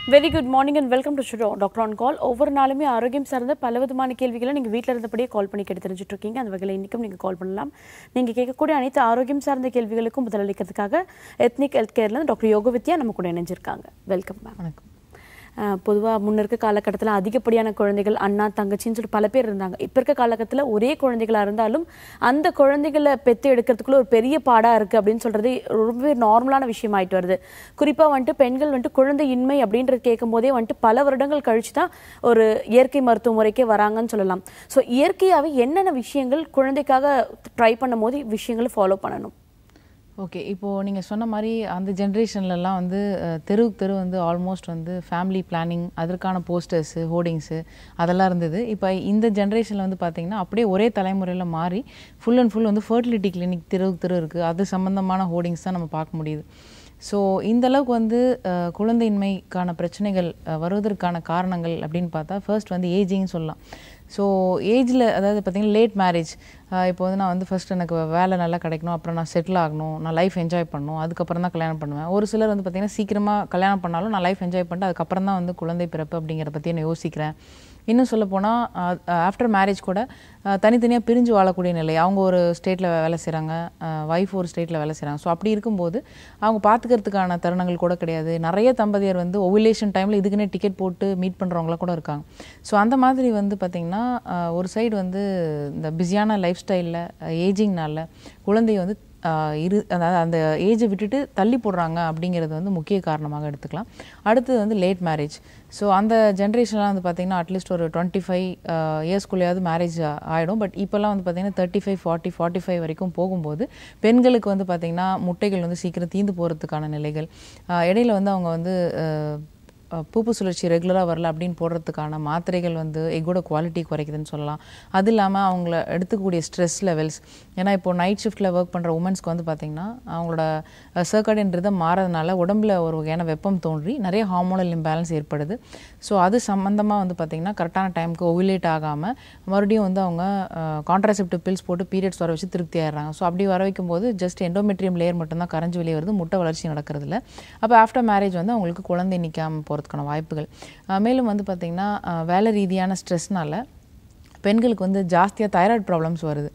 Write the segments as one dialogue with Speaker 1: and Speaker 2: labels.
Speaker 1: Very good morning and welcome to show doctor on call ஒவ்வொரு நாளுமே ஆரோக்கியம் சார்ந்த பல விதமான கேள்விகளை நீங்கள் வீட்டில் இருந்தபடியே கால் பண்ணி கேட்டு தெரிஞ்சுட்டு இருக்கீங்க அந்த வகையில் இன்றைக்கும் நீங்கள் கால் பண்ணலாம் நீங்கள் கேட்கக்கூடிய அனைத்து ஆரோக்கியம் சார்ந்த கேள்விகளுக்கும் பதிலளிக்கிறதுக்காக எத்னிக் ஹெல்த் கேர்லேருந்து டாக்டர் யோகவித்யா நம்ம கூட இணைஞ்சிருக்காங்க வெல்கம் மேம்
Speaker 2: வணக்கம்
Speaker 1: பொதுவாக முன்ன இருக்க காலகட்டத்தில் அதிகப்படியான குழந்தைகள் அண்ணா தங்கச்சின்னு சொல்லிட்டு பல பேர் இருந்தாங்க இப்போ இருக்க காலகட்டத்தில் ஒரே குழந்தைகளாக இருந்தாலும் அந்த குழந்தைகளை பெற்று எடுக்கிறதுக்குள்ள ஒரு பெரிய பாடாக இருக்குது அப்படின்னு சொல்கிறது ரொம்பவே நார்மலான விஷயம் ஆயிட்டு வருது குறிப்பாக வந்துட்டு பெண்கள் வந்துட்டு குழந்தையின்மை அப்படின்றது கேட்கும் போதே வந்துட்டு பல வருடங்கள் கழிச்சு தான் ஒரு இயற்கை மருத்துவ முறைக்கே வராங்கன்னு சொல்லலாம் ஸோ இயற்கையாகவே என்னென்ன விஷயங்கள் குழந்தைக்காக ட்ரை பண்ணும் போது விஷயங்களை ஃபாலோ பண்ணணும்
Speaker 2: ஓகே இப்போது நீங்கள் சொன்ன மாதிரி அந்த ஜென்ரேஷன்லலாம் வந்து அஹ், தெருவுக்கு தெரு வந்து ஆல்மோஸ்ட் வந்து ஃபேமிலி பிளானிங் அதற்கான போஸ்டர்ஸு ஹோர்டிங்ஸு அதெல்லாம் இருந்தது இப்போ இந்த ஜென்ரேஷனில் வந்து பார்த்தீங்கன்னா அப்படியே ஒரே தலைமுறையில் மாறி ஃபுல் அண்ட் ஃபுல் வந்து ஃபர்டிலிட்டி கிளினிக் தெருவுக்கு தெரு இருக்குது அது சம்மந்தமான ஹோர்டிங்ஸ் தான் நம்ம பார்க்க முடியுது ஸோ இந்த அளவுக்கு வந்து அஹ், குழந்தையின்மைக்கான பிரச்சனைகள் அஹ், வருவதற்கான காரணங்கள் அப்படின்னு பார்த்தா ஃபர்ஸ்ட் வந்து ஏஜிங்னு சொல்லலாம் ஸோ ஏஜில் அதாவது பார்த்தீங்கன்னா லேட் மேரேஜ் இப்போ வந்து நான் வந்து ஃபர்ஸ்ட் எனக்கு வேலை நல்லா கிடைக்கணும் அப்புறம் நான் செட்டில் ஆகணும் நான் லைஃப் என்ஜாய் பண்ணணும் அதுக்கப்புறம் தான் கல்யாணம் பண்ணுவேன் ஒரு சிலர் வந்து பார்த்தீங்கன்னா சீக்கிரமாக கல்யாணம் பண்ணாலும் நான் லைஃப் என்ஜாய் பண்ணிட்டு அதுக்கப்புறம் தான் வந்து குழந்தை பிறப்பு அப்படிங்கிற பற்றி நான் யோசிக்கிறேன் இன்னும் சொல்ல போனால் ஆஃப்டர் மேரேஜ் கூட தனித்தனியாக பிரிஞ்சு வாழக்கூடிய நிலை அவங்க ஒரு ஸ்டேட்டில் வேலை செய்கிறாங்க ஒய்ஃப் ஒரு ஸ்டேட்டில் வேலை செய்கிறாங்க ஸோ அப்படி இருக்கும்போது அவங்க பார்த்துக்கிறதுக்கான தருணங்கள் கூட கிடையாது நிறைய தம்பதியர் வந்து ஒவிலேஷன் டைமில் இதுக்குன்னே டிக்கெட் போட்டு மீட் பண்ணுறவங்கள கூட இருக்காங்க ஸோ அந்த மாதிரி வந்து பார்த்திங்கன்னா ஆஹ், ஒரு சைடு வந்து இந்த பிஸியான லைஃப் ஸ்டைலில் ஏஜிங்னால குழந்தைய வந்து ஆஹ், இரு அதாவது அந்த ஏஜை விட்டுட்டு தள்ளி போடுறாங்க அப்படிங்கிறது வந்து முக்கிய காரணமாக எடுத்துக்கலாம் அடுத்தது வந்து லேட் மேரேஜ் ஸோ அந்த ஜென்ரேஷன்லாம் வந்து பார்த்திங்கன்னா அட்லீஸ்ட் ஒரு டுவெண்ட்டி ஃபைவ் இயர்ஸ்குள்ளேயாவது மேரேஜ் ஆகிடும் பட் இப்போல்லாம் வந்து பார்த்திங்கன்னா thirty five forty forty five வரைக்கும் போகும்போது பெண்களுக்கு வந்து பார்த்திங்கன்னா முட்டைகள் வந்து சீக்கிரம் தீந்து போகிறதுக்கான நிலைகள் ஆஹ், இடையில வந்து அவங்க வந்து ஆஹ், அஹ் பூப்பு சுழற்சி ரெகுலராக வரல அப்படின்னு போடுறதுக்கான மாத்திரைகள் வந்து எக்கோட குவாலிட்டி குறைக்குதுன்னு சொல்லலாம் அது இல்லாமல் அவங்கள எடுத்துக்கக்கூடிய ஸ்ட்ரெஸ் லெவல்ஸ் ஏன்னா இப்போ நைட் ஷிஃப்ட்டில் ஒர்க் பண்ணுற உமன்ஸ்க்கு வந்து பார்த்திங்கன்னா அவங்களோட சர்க்கடின் ரிதம் மாறதுனால உடம்புல ஒரு வகையான வெப்பம் தோன்றி நிறைய ஹார்மோனல் இம்பேலன்ஸ் ஏற்படுது ஸோ அது சம்மந்தமாக வந்து பார்த்திங்கன்னா கரெக்டான டைமுக்கு ஓவிலேட் ஆகாமல் மறுபடியும் வந்து அவங்க கான்ட்ராசெப்டிவ் பில்ஸ் போட்டு பீரியட்ஸ் வர வச்சு திருப்தி ஆயிடுறாங்க ஸோ அப்படி வர வைக்கும்போது ஜஸ்ட் எண்டோமெட்ரியம் லேயர் மட்டும்தான் கரைஞ்சு வெளியே வருது முட்டை வளர்ச்சி நடக்கிறதில்ல அப்போ ஆஃப்டர் மேரேஜ் வந்து அவங்களுக்கு குழந்தை நிற்காம போகிறதுக்கான வாய்ப்புகள் அஹ் மேலும் வந்து பார்த்திங்கன்னா அஹ் வேலை ரீதியான ஸ்ட்ரெஸ்னால பெண்களுக்கு வந்து ஜாஸ்தியாக தைராய்டு ப்ராப்ளம்ஸ் வருது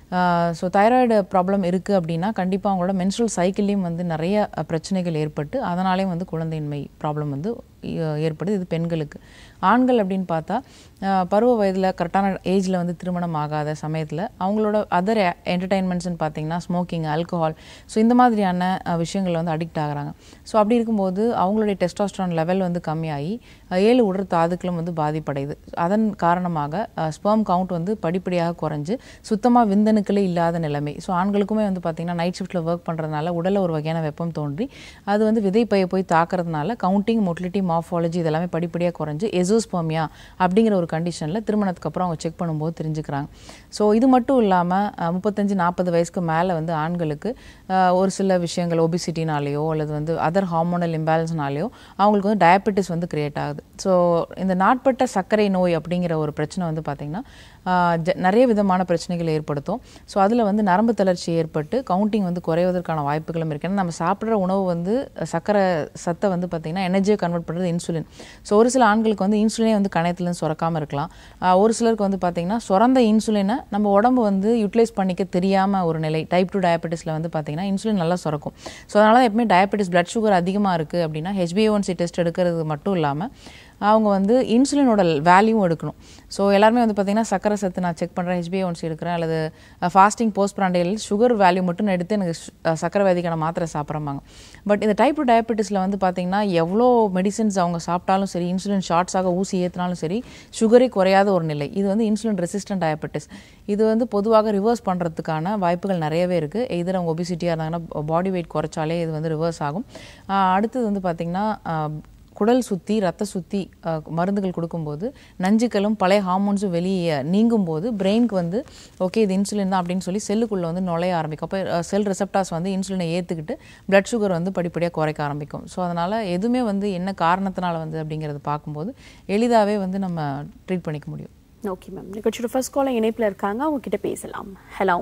Speaker 2: ஸோ தைராய்டு ப்ராப்ளம் இருக்குது அப்படின்னா கண்டிப்பாக அவங்களோட மென்ஸ்ட்ரல் சைக்கிள்லேயும் வந்து நிறைய அஹ், பிரச்சனைகள் ஏற்பட்டு அதனாலேயும் வந்து குழந்தையின்மை ப்ராப்ளம் வந்து அஹ், ஏற்படுது இது பெண்களுக்கு ஆண்கள் அப்படின்னு பார்த்தா அஹ், பருவ வயதில் கரெக்டான ஏஜில் வந்து திருமணம் ஆகாத சமயத்தில் அவங்களோட அதர் என்டர்டைன்மெண்ட்ஸ்னு பார்த்தீங்கன்னா ஸ்மோக்கிங் ஆல்கஹால் ஸோ இந்த மாதிரியான அஹ், விஷயங்கள்ல வந்து அடிக்ட் ஆகுறாங்க ஸோ அப்படி இருக்கும்போது அவங்களுடைய டெஸ்டாஸ்ட்ரான் லெவல் வந்து கம்மியாகி அஹ், ஏழு உடல் தாதுக்களும் வந்து பாதிப்படையுது அதன் காரணமாக ஸ்பெர்ம் கவுண்ட் வந்து படிப்படியாக குறைஞ்சு சுத்தமாக விந்தணுக்களே இல்லாத நிலைமை ஸோ ஆண்களுக்குமே வந்து பார்த்திங்கன்னா நைட் ஷிஃப்ட்டில் ஒர்க் பண்ணுறதுனால உடலில் ஒரு வகையான வெப்பம் தோன்றி அது வந்து விதைப்பையை போய் தாக்குறதுனால கவுண்டிங் மொட்டிலிட்டி மார்ஃபாலஜி இதெல்லாமே படிப்படியாக குறைஞ்சு எசோஸ்போமியா அப்படிங்கிற ஒரு கண்டிஷனில் திருமணத்துக்கு அப்புறம் அவங்க செக் பண்ணும்போது தெரிஞ்சுக்கிறாங்க ஸோ இது மட்டும் இல்லாமல் முப்பத்தஞ்சு நாற்பது வயசுக்கு மேலே வந்து ஆண்களுக்கு அஹ், ஒரு சில விஷயங்கள் ஒபிசிட்டினாலேயோ அல்லது வந்து அதர் ஹார்மோனல் இம்பேலன்ஸ்னாலேயோ அவங்களுக்கு வந்து டயபெட்டிஸ் வந்து கிரியேட் ஆகுது ஸோ இந்த நாட்பட்ட சர்க்கரை நோய் அப்படிங்கிற ஒரு பிரச்சனை வந்து பார்த்திங்கன்னா ஆஹ் ஜ- நிறைய விதமான பிரச்சனைகள் ஏற்படுத்தும் ஸோ அதில் வந்து நரம்பு தளர்ச்சி ஏற்பட்டு கவுண்டிங் வந்து குறைவதற்கான வாய்ப்புகளும் இருக்கு ஏன்னா நம்ம சாப்பிட்ற உணவு வந்து சர்க்கரை சத்தை வந்து பார்த்திங்கன்னா எனர்ஜியை கன்வெர்ட் பண்ணுறது இன்சுலின் ஸோ ஒரு சில ஆண்களுக்கு வந்து இன்சுலினே வந்து கணையத்துலேருந்து சுரக்காமல் இருக்கலாம் ஆஹ் ஒரு சிலருக்கு வந்து பார்த்திங்கன்னா சுரந்த இன்சுலினை நம்ம உடம்பு வந்து யூட்டிலைஸ் பண்ணிக்க தெரியாமல் ஒரு நிலை டைப் டூ டயபெட்டிஸில் வந்து பார்த்திங்கன்னா இன்சுலின் நல்லா சுரக்கும் ஸோ அதனால தான் எப்பவுமே டயபெட்டிஸ் பிளட் சுகர் அதிகமாக இருக்குது அப்படின்னா ஹெச்பிஏஒன்சி டெஸ்ட் எடுக்கிறது மட்டும் இல்லாமல் அவங்க வந்து இன்சுலினோட வேல்யூவும் எடுக்கணும் ஸோ எல்லாருமே வந்து பார்த்தீங்கன்னா சக்கரை சத்து நான் செக் பண்ணுறேன் ஹெச்பிஏஒன்சி எடுக்கிறேன் அல்லது fasting post prandial sugar value மட்டும் நான் எடுத்து எனக்கு சு- அஹ் சக்கரை வியாதிக்கான மாத்திரை சாப்பிட்றாங்க பட் இந்த டைப் டூ டயபெட்டிஸில் வந்து பார்த்தீங்கன்னா எவ்வளோ மெடிசின்ஸ் அவங்க சாப்பிட்டாலும் சரி இன்சுலின் ஷார்ட்ஸாக ஊசி ஏற்றினாலும் சரி சுகரே குறையாத ஒரு நிலை இது வந்து இன்சுலின் ரெசிஸ்டன்ட் டயபெட்டிஸ் இது வந்து பொதுவாக ரிவர்ஸ் பண்ணுறதுக்கான வாய்ப்புகள் நிறையவே இருக்குது எதிர அவங்க ஒபிசிட்டியாக இருந்தாங்கன்னா பாடி வெயிட் குறைச்சாலே இது வந்து ரிவர்ஸ் ஆகும் ஆஹ் அடுத்தது வந்து பார்த்திங்கன்னா ஆஹ் குடல் சுத்தி ரத்த சுத்தி அஹ், மருந்துகள் கொடுக்கும்போது நஞ்சுக்களும் பழைய ஹார்மோன்ஸும் வெளியே நீங்கும் போது பிரெயினுக்கு வந்து ஓகே இது இன்சுலின் தான் அப்படின்னு சொல்லி செல்லுக்குள்ளே வந்து நுழைய ஆரம்பிக்கும் அப்போ செல் ரிசப்டாஸ் வந்து இன்சுலினை ஏற்றுக்கிட்டு பிளட் சுகர் வந்து படிப்படியாக குறைக்க ஆரம்பிக்கும் ஸோ அதனால் எதுவுமே வந்து என்ன காரணத்தினால வந்து அப்படிங்கிறது பார்க்கும்போது எளிதாகவே வந்து நம்ம ட்ரீட் பண்ணிக்க முடியும்
Speaker 1: ஓகே மேம் நிகழ்ச்சியோட ஃபர்ஸ்ட் கால இணைப்பில் இருக்காங்க அவங்க கிட்ட பேசலாம் ஹலோ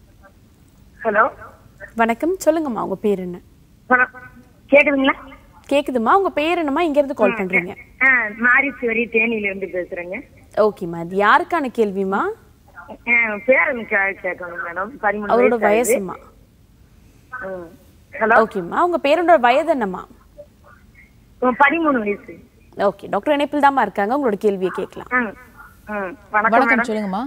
Speaker 3: ஹலோ
Speaker 1: வணக்கம் சொல்லுங்கம்மா உங்க பேர் என்ன
Speaker 3: வணக்கம் கேக்குதுங்களா
Speaker 1: கேக்குதுமா உங்க பேர் என்னம்மா இங்க இருந்து கால் பண்றீங்க
Speaker 3: ஆ மாரீஸ்வரி தேனியில இருந்து பேசுறேங்க
Speaker 1: ஓகேம்மா இது யாருக்கான கேள்விமா
Speaker 3: ஆ, பேரன் கே- கேட்கணும் மேடம் பதிமூணு
Speaker 1: அவரோட
Speaker 3: வயசு
Speaker 1: வயசுமா
Speaker 3: ம். ஹலோ
Speaker 1: ஓகேம்மா உங்க பேரோட வயது என்னம்மா
Speaker 3: உம், பதிமூணு வயசு
Speaker 1: ஓகே டாக்டர் இணைப்பில் தாம்மா இருக்காங்க உங்களோட கேள்வியை கேட்கலாம்
Speaker 3: ம், ம். வணக்கம்
Speaker 2: வணக்கம்
Speaker 3: மேடம்
Speaker 2: சொல்லுங்கம்மா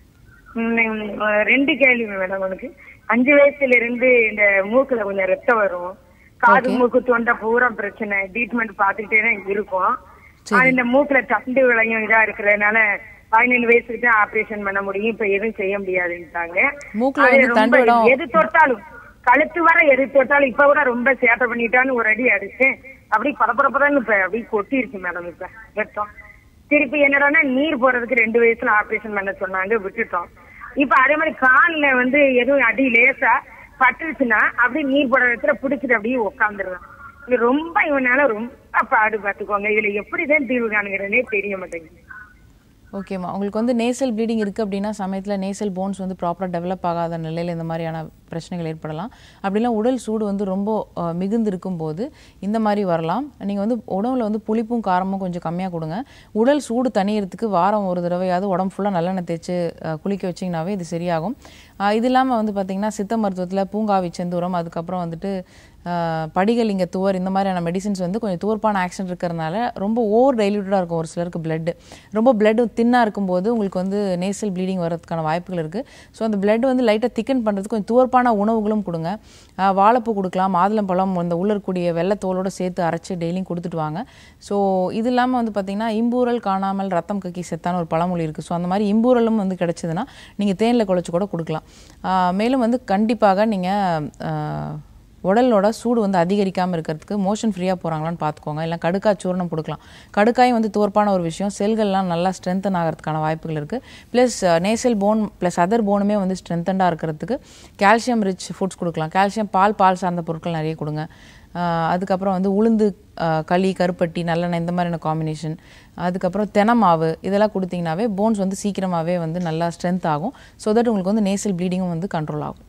Speaker 3: ம், ம், ரெண்டு கேள்வி மேடம் உனக்கு அஞ்சு வயசுல இருந்து இந்த மூக்குல கொஞ்சம் ரத்தம் வரும் காது மூக்கு தொண்டை பூரா பிரச்சனை ட்ரீட்மெண்ட் பார்த்துக்கிட்டே தான் இருக்கும் ஆனா இந்த மூக்குல தண்டு விளையும் இதா இருக்கிறதுனால பதினேழு வயசுக்கு தான் ஆபரேஷன் பண்ண முடியும் இப்ப எதுவும் செய்ய முடியாதுன்ட்டாங்க
Speaker 2: மூக்குல
Speaker 3: அது
Speaker 2: வந்து
Speaker 3: ரொம்ப
Speaker 2: தண்டு விடம்
Speaker 3: எது தொட்டாலும் கழுத்து வர எது தொட்டாலும் இப்ப கூட ரொம்ப சேட்டை பண்ணிட்டான்னு ஒரு அடி அடிச்சேன் அப்படி பரபரப்பதான்னு இப்ப அப்படி கொட்டிருச்சு மேடம் இப்ப ரத்தம் திருப்பி என்னடான்னா நீர் போறதுக்கு ரெண்டு வயசுல ஆபரேஷன் பண்ண சொன்னாங்க விட்டுட்டோம் இப்ப அதே மாதிரி கால்ல வந்து எதுவும் அடி லேசா பட்டுருச்சுன்னா அப்படியே நீர் போற இடத்துல பிடிச்சிட்டு அப்படியே உட்காந்துருவேன் இது ரொம்ப இவனால ரொம்ப பாடு பார்த்துக்கோங்க இதுல எப்படிதான் தீர்வு காணுங்கிறதே தெரிய மாட்டேங்குது
Speaker 2: ஓகேம்மா உங்களுக்கு வந்து நேசல் ப்ளீடிங் இருக்குது அப்படின்னா சமயத்தில் நேசல் போன்ஸ் வந்து ப்ராப்பராக டெவலப் ஆகாத நிலையில் இந்த மாதிரியான பிரச்சனைகள் ஏற்படலாம் அப்படிலாம் உடல் சூடு வந்து ரொம்ப அஹ், மிகுந்து இருக்கும்போது இந்த மாதிரி வரலாம் நீங்கள் வந்து உணவில் வந்து புளிப்பும் காரமும் கொஞ்சம் கம்மியாக கொடுங்க உடல் சூடு தணியறதுக்கு வாரம் ஒரு தடவையாவது உடம்பு ஃபுல்லாக நல்லெண்ணெய் தேய்ச்சி அஹ், குளிக்க வச்சிங்கனாவே இது சரியாகும் அஹ், இது இல்லாமல் வந்து பார்த்திங்கன்னா சித்த மருத்துவத்தில் பூங்காவி செந்தூரம் அதுக்கப்புறம் வந்துட்டு அஹ், படிகலிங்க துவர் இந்த மாதிரியான மெடிசின்ஸ் வந்து கொஞ்சம் துவர்ப்பான ஆக்ஷன் இருக்கிறதுனால ரொம்ப ஓவர் டைல்யூட்டடாக இருக்கும் ஒரு சிலருக்கு பிளட் ரொம்ப பிளட் தின்னாக இருக்கும்போது உங்களுக்கு வந்து நேசல் ப்ளீடிங் வரதுக்கான வாய்ப்புகள் இருக்குது ஸோ அந்த பிளட் வந்து லைட்டாக திக்கன் பண்ணுறதுக்கு கொஞ்சம் துவர்ப்பான உணவுகளும் கொடுங்க அஹ், வாழைப்பூ கொடுக்கலாம் மாதுளம்பழம் இந்த உள்ள இருக்கக்கூடிய வெள்ளத்தோலோட சேர்த்து அரைச்சி டெய்லியும் கொடுத்துட்டு வாங்க ஸோ இது இல்லாமல் வந்து பார்த்திங்கன்னா இம்பூரல் காணாமல் ரத்தம் கக்கி செத்தான ஒரு பழமொழி இருக்குது ஸோ அந்த மாதிரி இம்பூரலும் வந்து கிடச்சிதுன்னா நீங்கள் தேனில் குழச்சி கூட கொடுக்கலாம் அஹ், மேலும் வந்து கண்டிப்பாக நீங்கள் உடலோட சூடு வந்து அதிகரிக்காமல் இருக்கிறதுக்கு மோஷன் ஃப்ரீயாக போகிறாங்களான்னு பார்த்துக்கோங்க இல்லை கடுக்காய் சூர்ணம் கொடுக்கலாம் கடுக்காயும் வந்து தோற்பான ஒரு விஷயம் செல்கள்லாம் நல்லா ஸ்ட்ரென்தன் ஆகிறதுக்கான வாய்ப்புகள் இருக்குது plus nasal bone plus other போனுமே வந்து ஸ்ட்ரென்தண்டாக இருக்கிறதுக்கு கால்சியம் ரிச் ஃபுட்ஸ் கொடுக்கலாம் கால்சியம் பால் பால் சார்ந்த பொருட்கள் நிறைய கொடுங்க ஆஹ் அதுக்கப்புறம் வந்து உளுந்து ஆஹ் களி கருப்பட்டி நல்லெண்ணெய் இந்த மாதிரியான காம்பினேஷன் அதுக்கப்புறம் தென மாவு இதெல்லாம் கொடுத்தீங்கன்னாவே போன்ஸ் வந்து சீக்கிரமாகவே வந்து நல்லா ஸ்ட்ரென்த் ஆகும் ஸோ தட் உங்களுக்கு வந்து நேசல் ப்ளீடிங்கும் வந்து கண்ட்ரோல் ஆகும்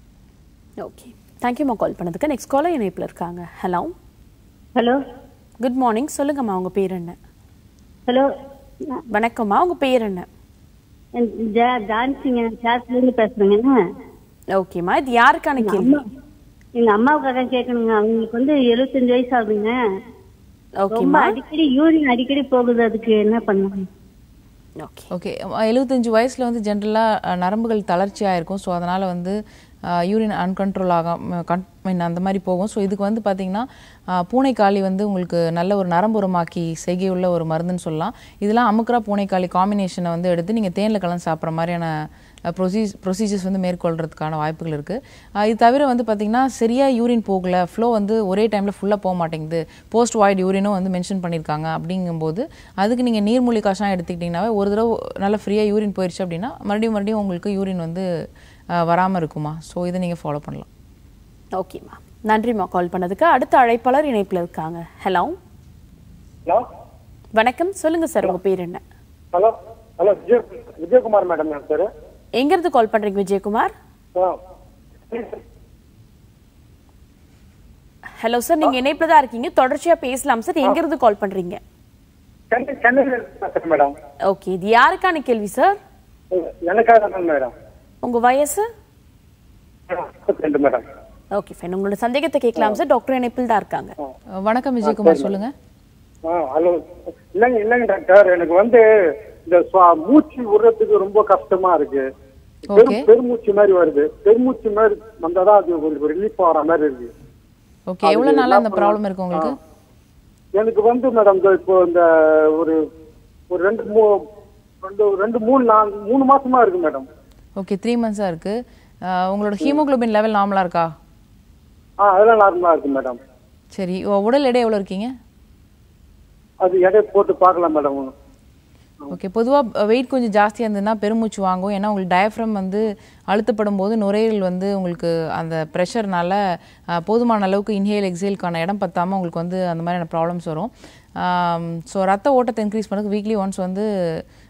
Speaker 1: ஓகே தேங்க்யூம்மா கால் பண்ணதுக்கு நெக்ஸ்ட் காலர் இணைப்பில் இருக்காங்க ஹலோ
Speaker 4: ஹலோ
Speaker 1: குட் மார்னிங் சொல்லுங்கம்மா உங்க பேர் என்ன
Speaker 4: ஹலோ
Speaker 1: வணக்கம்மா உங்க பேர் என்ன
Speaker 4: ஜா- ஜான்சிங்க கிளாஸ்ல இருந்து பேசுறேங்க
Speaker 1: ஓகேம்மா இது யாருக்கான கேள்வி
Speaker 4: எங்க அம்மாவுக்காக கேட்கணுங்க அவங்களுக்கு வந்து எழுபத்தஞ்சு வயசு ஆகுதுங்க ரொம்ப
Speaker 1: ஓகேம்மா
Speaker 4: அடிக்கடி யூரின் அடிக்கடி போகுது அதுக்கு என்ன பண்ணலாம்
Speaker 1: ஓகே
Speaker 2: ஓகே எழுபத்தஞ்சு வயசில் வந்து ஜென்ரலாக நரம்புகள் தளர்ச்சியாக இருக்கும் ஸோ அதனால் வந்து யூரின் அன்கண்ட்ரோல் ஆகாம கன் மீன் அந்த மாதிரி போகும் ஸோ இதுக்கு வந்து பார்த்தீங்கன்னா பூனைக்காளி வந்து உங்களுக்கு நல்ல ஒரு நரம்புரமாக்கி செய்கையுள்ள ஒரு மருந்துன்னு சொல்லலாம் இதெல்லாம் அமுக்குரா பூனைக்காளி காம்பினேஷனை வந்து எடுத்து நீங்கள் தேனில் கலந்து சாப்பிட்ற மாதிரியான ப்ரொசீஸ் ப்ரொசீஜர்ஸ் வந்து மேற்கொள்றதுக்கான வாய்ப்புகள் இருக்குது இது தவிர வந்து பார்த்திங்கன்னா சரியாக யூரின் போகல ஃப்ளோ வந்து ஒரே டைமில் ஃபுல்லாக போக மாட்டேங்குது போஸ்ட் வாய்ட் யூரினும் வந்து மென்ஷன் பண்ணியிருக்காங்க அப்படிங்கும்போது அதுக்கு நீங்கள் நீர்மூலி கஷாயம் எடுத்துக்கிட்டிங்கனாவே ஒரு தடவை நல்லா ஃப்ரீயாக யூரின் போயிடுச்சு அப்படின்னா மறுபடியும் மறுபடியும் உங்களுக்கு யூரின் வந்து வராமல் இருக்குமா ஸோ இதை நீங்கள் ஃபாலோ பண்ணலாம்
Speaker 1: ஓகேம்மா நன்றிம்மா கால் பண்ணதுக்கு அடுத்த அழைப்பாளர் இணைப்பில் இருக்காங்க ஹலோ
Speaker 5: ஹலோ
Speaker 1: வணக்கம் சொல்லுங்க சார் உங்க பேர் என்ன
Speaker 5: hello hello Vijay Vijayakumar madam என் பேரு
Speaker 1: எங்க இருந்து கால் பண்றீங்க விஜயகுமார்
Speaker 5: ஆ
Speaker 1: ஹலோ சார் நீங்க இணைப்புல தான் இருக்கீங்க தொடர்ச்சியா பேசலாம் சார் எங்க இருந்து கால் பண்றீங்க
Speaker 5: சென்னை சென்னையில் இருந்து பேசுறேன் மேடம்
Speaker 1: ஓகே இது யாருக்கான கேள்வி சார்
Speaker 5: எனக்காக தான் மேடம்
Speaker 1: உங்க வயசு
Speaker 5: முப்பத்தி ரெண்டு மேடம்
Speaker 1: ஓகே ஃபைன் உங்களோட சந்தேகத்தை கேட்கலாம் சார் டாக்டர் இணைப்பில் தான் இருக்காங்க
Speaker 2: அஹ் வணக்கம் விஜயகுமார் சொல்லுங்கள்
Speaker 5: ஆ ஹலோ இல்லைங்க இல்லைங்க டாக்டர் எனக்கு வந்து இந்த சுவா- மூச்சு விடுறதுக்கு ரொம்ப கஷ்டமா இருக்கு பெரு
Speaker 2: Okay.
Speaker 5: பெருமூச்சு மாதிரி வருது பெருமூச்சு மாதிரி வந்தாதான் அது கொஞ்சம் ரிலீஃப் ஆகிற மாதிரி இருக்கு
Speaker 2: ஓகே எவ்வளோ நாளாக இந்த ப்ராப்ளம் இருக்கு உங்களுக்கு
Speaker 5: எனக்கு வந்து மேடம் இந்த இப்போ இந்த ஒரு ஒரு ரெண்டு மூ ரெண்டு ரெண்டு மூணு நாலு மூணு மாசமா இருக்கு மேடம்
Speaker 2: ஓகே த்ரீ மந்த்ஸாக இருக்குது உங்களோட ஹீமோகுளோபின் லெவல் நார்மலாக இருக்கா
Speaker 5: ஆ அதெல்லாம் நார்மலா இருக்கு மேடம்
Speaker 2: சரி உ- உடல் எடை எவ்வளோ இருக்கீங்க
Speaker 5: அது எடை போட்டு பார்க்கலாம் மேடம்
Speaker 2: ஓகே பொதுவாக வெயிட் கொஞ்சம் ஜாஸ்தியாக இருந்ததுன்னா பெருமூச்சு வாங்கும் ஏன்னா உங்களுக்கு டயஃப்ரம் வந்து அழுத்தப்படும் போது நுரையீரல் வந்து உங்களுக்கு அந்த ப்ரெஷர்னால போதுமான அளவுக்கு இன்ஹேல் எக்ஸேலுக்கான இடம் பத்தாமல் உங்களுக்கு வந்து அந்த மாதிரியான ப்ராப்ளம்ஸ் வரும் ஸோ ரத்த ஓட்டத்தை இன்க்ரீஸ் பண்ணதுக்கு வீக்லி ஒன்ஸ் வந்து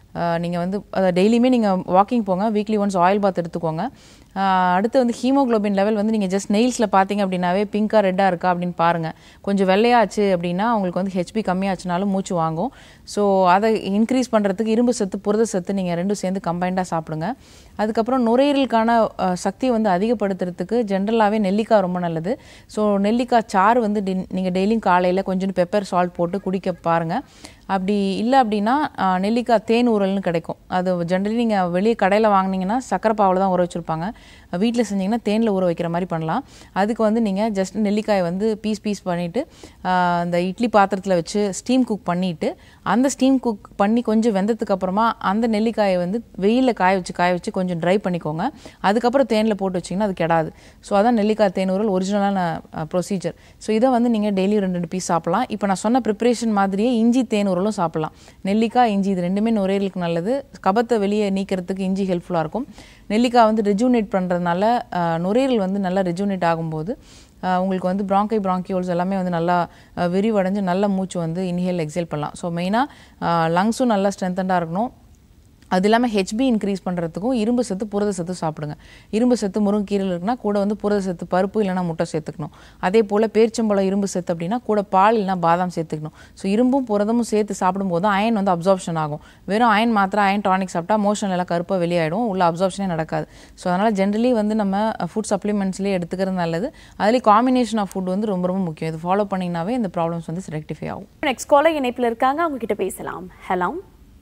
Speaker 2: நீங்கள் வந்து டெய்லியுமே நீங்கள் வாக்கிங் போங்க வீக்லி ஒன்ஸ் ஆயில் பாத் எடுத்துக்கோங்க ஆஹ் அடுத்து வந்து ஹீமோகுளோபின் லெவல் வந்து நீங்கள் ஜஸ்ட் நெயில்ஸில் பார்த்தீங்க அப்படின்னாவே பிங்காக ரெட்டாக இருக்கா அப்படின்னு பாருங்கள் கொஞ்சம் வெள்ளையாச்சு அப்படின்னா உங்களுக்கு வந்து ஹெச்பி கம்மியாச்சுனாலும் மூச்சு வாங்கும் ஸோ அதை இன்க்ரீஸ் பண்ணுறதுக்கு இரும்பு சத்து புரத சத்து நீங்கள் ரெண்டும் சேர்ந்து கம்பைண்டாக சாப்பிடுங்க அதுக்கப்புறம் நுரையீரலுக்கான அஹ், சக்தியை வந்து அதிகப்படுத்துறதுக்கு ஜென்ரலாகவே நெல்லிக்காய் ரொம்ப நல்லது ஸோ நெல்லிக்காய் சாறு வந்து நீங்கள் டெய்லியும் காலையில் கொஞ்சம் பெப்பர் சால்ட் போட்டு குடிக்க பாருங்கள் அப்படி இல்லை அப்படின்னா ஆஹ், நெல்லிக்காய் தேன் ஊறல்னு கிடைக்கும் அது ஜென்ரலி நீங்கள் வெளியே கடையில் வாங்குனீங்கன்னா சக்கரை பாவில் தான் ஊற வச்சுருப்பாங்க வீட்டில் செஞ்சீங்கன்னா தேனில் ஊற வைக்கிற மாதிரி பண்ணலாம் அதுக்கு வந்து நீங்கள் ஜஸ்ட் நெல்லிக்காயை வந்து பீஸ் பீஸ் பண்ணிவிட்டு அந்த இட்லி பாத்திரத்தில் வச்சு ஸ்டீம் குக் பண்ணிவிட்டு அந்த ஸ்டீம் குக் பண்ணி கொஞ்சம் வெந்ததுக்கு அப்புறமா அந்த நெல்லிக்காயை வந்து வெயிலில் காய வச்சு காய வச்சு கொஞ்சம் ட்ரை பண்ணிக்கோங்க அதுக்கப்புறம் தேனில் போட்டு வச்சிங்கன்னா அது கெடாது ஸோ அதான் நெல்லிக்காய் தேன் ஊறல் ஒரிஜினலான ப்ரொசீஜர் ஸோ இதை வந்து நீங்கள் டெய்லி ரெண்டு ரெண்டு பீஸ் சாப்பிடலாம் இப்போ நான் சொன்ன ப்ரிப்பரேஷன் மாதிரியே இஞ்சி தேன் ஊறலும் சாப்பிடலாம் நெல்லிக்காய் இஞ்சி இது ரெண்டுமே நுரையீரலுக்கு நல்லது கபத்தை வெளியே நீக்கிறதுக்கு இஞ்சி ஹெல்ப்ஃபுல்லாக இருக்கும் நெல்லிக்காய் வந்து ரெஜூனேட் பண்ணுறதுனால நுரையீரல் வந்து நல்லா ரெஜூனேட் ஆகும்போது ஆஹ் உங்களுக்கு வந்து ப்ராங்கை ப்ராங்கியோல்ஸ் எல்லாமே வந்து நல்லா ஆஹ் விரிவடைஞ்சு நல்ல மூச்சு வந்து இன்ஹேல் எக்ஸேல் பண்ணலாம் ஸோ மெயினாக லங்ஸும் நல்லா ஸ்ட்ரென்தண்டாக இருக்கணும் அது இல்லாமல் ஹெச்பி இன்க்ரீஸ் பண்ணுறதுக்கும் இரும்பு சத்து புரத சத்து சாப்பிடுங்க இரும்பு சத்து முருங்கைக்கீரையில் இருக்குன்னா கூட வந்து புரத சத்து பருப்பு இல்லைன்னா முட்டை சேர்த்துக்கணும் அதே போல் பேரிச்சம்பழம் இரும்பு சத்து அப்படின்னா கூட பால் இல்லைன்னா பாதாம் சேர்த்துக்கணும் ஸோ இரும்பும் புரதமும் சேர்த்து சாப்பிடும்போது அயன் வந்து அப்சார்ப்ஷன் ஆகும் வெறும் அயன் மாத்திரம் அயன் டானிக் சாப்பிட்டா மோஷன் எல்லாம் கருப்பாக வெளியாயிடும் உள்ள அப்சார்ப்ஷனே நடக்காது ஸோ அதனால் ஜென்ரலி வந்து நம்ம ஃபுட் சப்ளிமெண்ட்ஸ்லேயே எடுத்துக்கிறது நல்லது அதுலேயும் காம்பினேஷன் ஆஃப் ஃபுட் வந்து ரொம்ப ரொம்ப முக்கியம் இது ஃபாலோ பண்ணிங்கனாவே இந்த ப்ராப்ளம்ஸ் வந்து ரெக்டிஃபை ஆகும்
Speaker 1: நெக்ஸ்ட் காலர் இணைப்பில் இருக்காங்க அவங்க கிட்ட பேசலாம் ஹலோ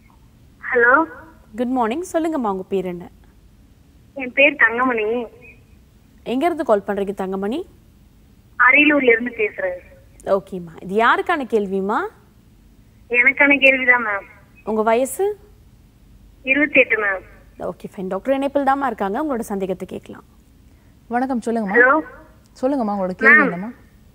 Speaker 3: ஹலோ
Speaker 1: குட் மார்னிங் சொல்லுங்கம்மா உங்க பேர் என்ன
Speaker 3: என் பேர் தங்கமணி
Speaker 1: எங்க இருந்து கால் பண்றீங்க தங்கமணி
Speaker 3: அரியலூர்ல இருந்து பேசுறேன்
Speaker 1: ஓகேம்மா இது யாருக்கான கேள்விமா
Speaker 3: எனக்கான கேள்விதான் மேம்
Speaker 1: உங்க வயசு
Speaker 3: இருபத்தி எட்டு மேம்
Speaker 1: ஓகே ஃபைன் டாக்டர் இணைப்பில் தாம்மா இருக்காங்க உங்களோட சந்தேகத்தை கேட்கலாம்
Speaker 2: வணக்கம் சொல்லுங்கம்மா
Speaker 3: ஹலோ
Speaker 2: சொல்லுங்கம்மா உங்களோட கேள்வி என்னம்மா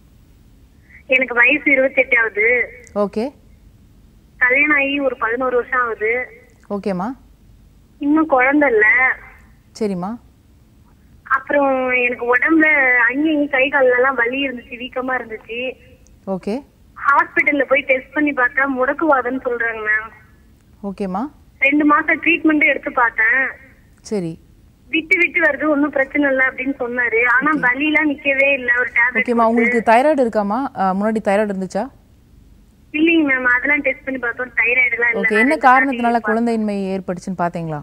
Speaker 3: எனக்கு வயசு இருபத்தி எட்டு ஆகுது
Speaker 2: ஓகே
Speaker 3: கல்யாணம் ஆகி ஒரு பதினோரு வருஷம் ஆகுது
Speaker 2: ஓகேம்மா
Speaker 3: இன்னும் குழந்தை இல்ல
Speaker 2: சரிம்மா
Speaker 3: அப்புறம் எனக்கு உடம்புல அங்கேயும் கை கால்ல எல்லாம் வலி இருந்துச்சு வீக்கமா இருந்துச்சு
Speaker 2: ஓகே
Speaker 3: ஹாஸ்பிட்டல்ல போய் டெஸ்ட் பண்ணி பார்த்தா முடக்குவாதம்னு சொல்றாங்க மேம்
Speaker 2: ஓகேம்மா
Speaker 3: ரெண்டு மாசம் ட்ரீட்மெண்ட் எடுத்து பார்த்தேன்
Speaker 2: சரி
Speaker 3: விட்டு விட்டு வருது ஒன்னும் பிரச்சனை இல்ல அப்படின்னு சொன்னாரு ஆனா வலி எல்லாம் நிக்கவே இல்ல ஒரு டேப்லெட்
Speaker 2: ஓகேம்மா உங்களுக்கு தைராய்டு இருக்காம்மா அஹ், முன்னாடி தைராய்டு இருந்துச்சா
Speaker 3: இல்லைங்க மேம் அதெல்லாம் டெஸ்ட் பண்ணி பார்த்தோம் தைராய்டு எல்லாம்
Speaker 2: ஓகே என்ன காரணத்தினால குழந்தையின்மை ஏற்பட்டுச்சுன்னு பார்த்தீங்களா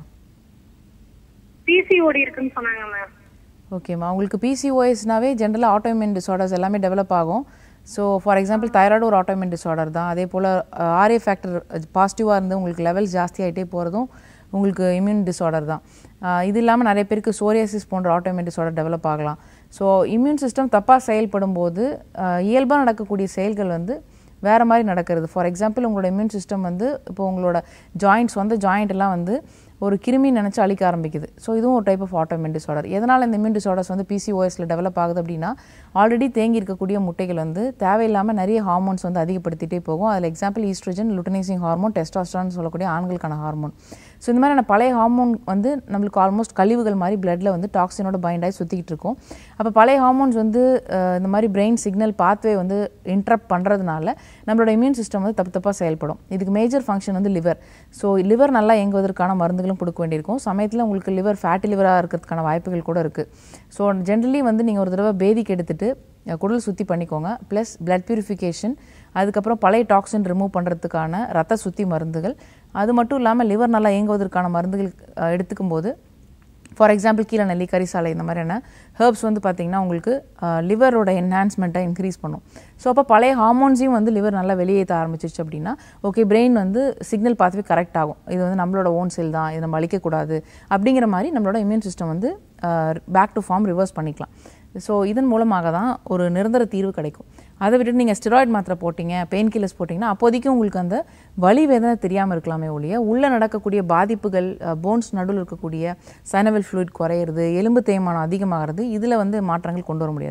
Speaker 3: பிசிஓடி இருக்குன்னு சொன்னாங்க மேம்
Speaker 2: ஓகேம்மா உங்களுக்கு பிசிஓஎஸ்னாவே ஜென்ரலாக ஆட்டோமின் டிசார்டர்ஸ் எல்லாமே டெவலப் ஆகும் ஸோ ஃபார் எக்ஸாம்பிள் தைராய்டு ஒரு ஆட்டோமின் டிசார்டர் தான் அதே போல் ஆர்ஏ ஃபேக்டர் பாசிட்டிவாக இருந்து உங்களுக்கு லெவல்ஸ் ஜாஸ்தியாகிட்டே போகிறதும் உங்களுக்கு இம்யூன் டிசார்டர் தான் அஹ் இது இல்லாமல் நிறைய பேருக்கு சோரியாசிஸ் போன்ற ஆட்டோமின் டிசார்டர் டெவலப் ஆகலாம் ஸோ இம்யூன் சிஸ்டம் தப்பாக செயல்படும் போது இயல்பாக நடக்கக்கூடிய செயல்கள் வந்து வேறு மாதிரி நடக்கிறது ஃபார் எக்ஸாம்பிள் உங்களோட இம்யூன் சிஸ்டம் வந்து இப்போ உங்களோட ஜாயிண்ட் சொந்த ஜாயிண்ட் எல்லாம் வந்து ஒரு கிருமி நினச்சி அழிக்க ஆரம்பிக்குது ஸோ இதுவும் ஒரு டைப் ஆஃப் ஆட்டோமின் டிசார்டர் எதனால் இந்த இம்யூன் டிசார்டர்ஸ் வந்து பிசிஓஎஸில் டெவலப் ஆகுது அப்படின்னா ஆல்ரெடி தேங்கி இருக்கக்கூடிய முட்டைகள் வந்து தேவையில்லாமல் நிறைய ஹார்மோன்ஸ் வந்து அதிகப்படுத்திட்டே போகும் அதில் example oestrogen luteinising hormone testosterone சொல்லக்கூடிய ஆண்களுக்கான ஹார்மோன் ஸோ இந்த மாதிரியான பழைய ஹார்மோன் வந்து நம்மளுக்கு ஆல்மோஸ்ட் கழிவுகள் மாதிரி பிளட்டில் வந்து டாக்ஸினோட பைண்ட் ஆகி சுற்றிக்கிட்டு இருக்கும் அப்போ பழைய ஹார்மோன்ஸ் வந்து அஹ், இந்த மாதிரி பிரெயின் சிக்னல் பாத்வே வந்து இன்ட்ரப்ட் பண்ணுறதுனால நம்மளோட இம்யூன் சிஸ்டம் வந்து தப்பு தப்பாக செயல்படும் இதுக்கு மேஜர் ஃபங்க்ஷன் வந்து லிவர் ஸோ லிவர் நல்லா இயங்குவதற்கான மருந்துகளும் கொடுக்க வேண்டியிருக்கும் சமயத்தில் உங்களுக்கு லிவர் ஃபேட்டி லிவராக இருக்கிறதுக்கான வாய்ப்புகள் கூட இருக்குது ஸோ ஜென்ரலி வந்து நீங்கள் ஒரு தடவை பேதிக்கு எடுத்துட்டு அஹ், குடல் சுத்தி பண்ணிக்கோங்க ப்ளஸ் பிளட் பியூரிஃபிகேஷன் அதுக்கப்புறம் பழைய டாக்ஸின் ரிமூவ் பண்ணுறதுக்கான ரத்த சுத்தி மருந்துகள் அது மட்டும் இல்லாமல் லிவர் நல்லா இயங்குவதற்கான மருந்துகள் அஹ், எடுத்துக்கும் போது ஃபார் எக்ஸாம்பிள் கீழே நெல்லி கரிசாலை இந்த மாதிரியான ஹெர்ப்ஸ் வந்து பார்த்திங்கன்னா உங்களுக்கு லிவரோட என்ஹான்ஸ்மெண்ட்டை இன்க்ரீஸ் பண்ணும் ஸோ அப்போ பழைய ஹார்மோன்ஸையும் வந்து லிவர் நல்லா வெளியேற்ற ஆரம்பிச்சிருச்சு அப்படின்னா ஓகே பிரெயின் வந்து சிக்னல் பாத்வே கரெக்ட் ஆகும் இது வந்து நம்மளோட ஓன் செல் தான் இதை நம்ம அழிக்கக்கூடாது அப்படிங்கிற மாதிரி நம்மளோட இம்யூன் சிஸ்டம் வந்து பேக் டு ஃபார்ம் ரிவர்ஸ் பண்ணிக்கலாம் ஸோ இதன் மூலமாக தான் ஒரு நிரந்தர தீர்வு கிடைக்கும் அதை விட்டுட்டு நீங்கள் ஸ்டெராய்டு மாத்திரை போட்டீங்க பெயின் கில்லர்ஸ் போட்டிங்கன்னா அப்போதைக்கு உங்களுக்கு அந்த வலி வேதனை தெரியாமல் இருக்கலாமே ஒழிய உள்ளே நடக்கக்கூடிய பாதிப்புகள் போன்ஸ் நடுவில் இருக்கக்கூடிய சைனவல் ஃப்ளூயிட் குறையிறது எலும்பு தேய்மானம் அதிகமாகிறது இதில் வந்து மாற்றங்கள் கொண்டு வர முடியாது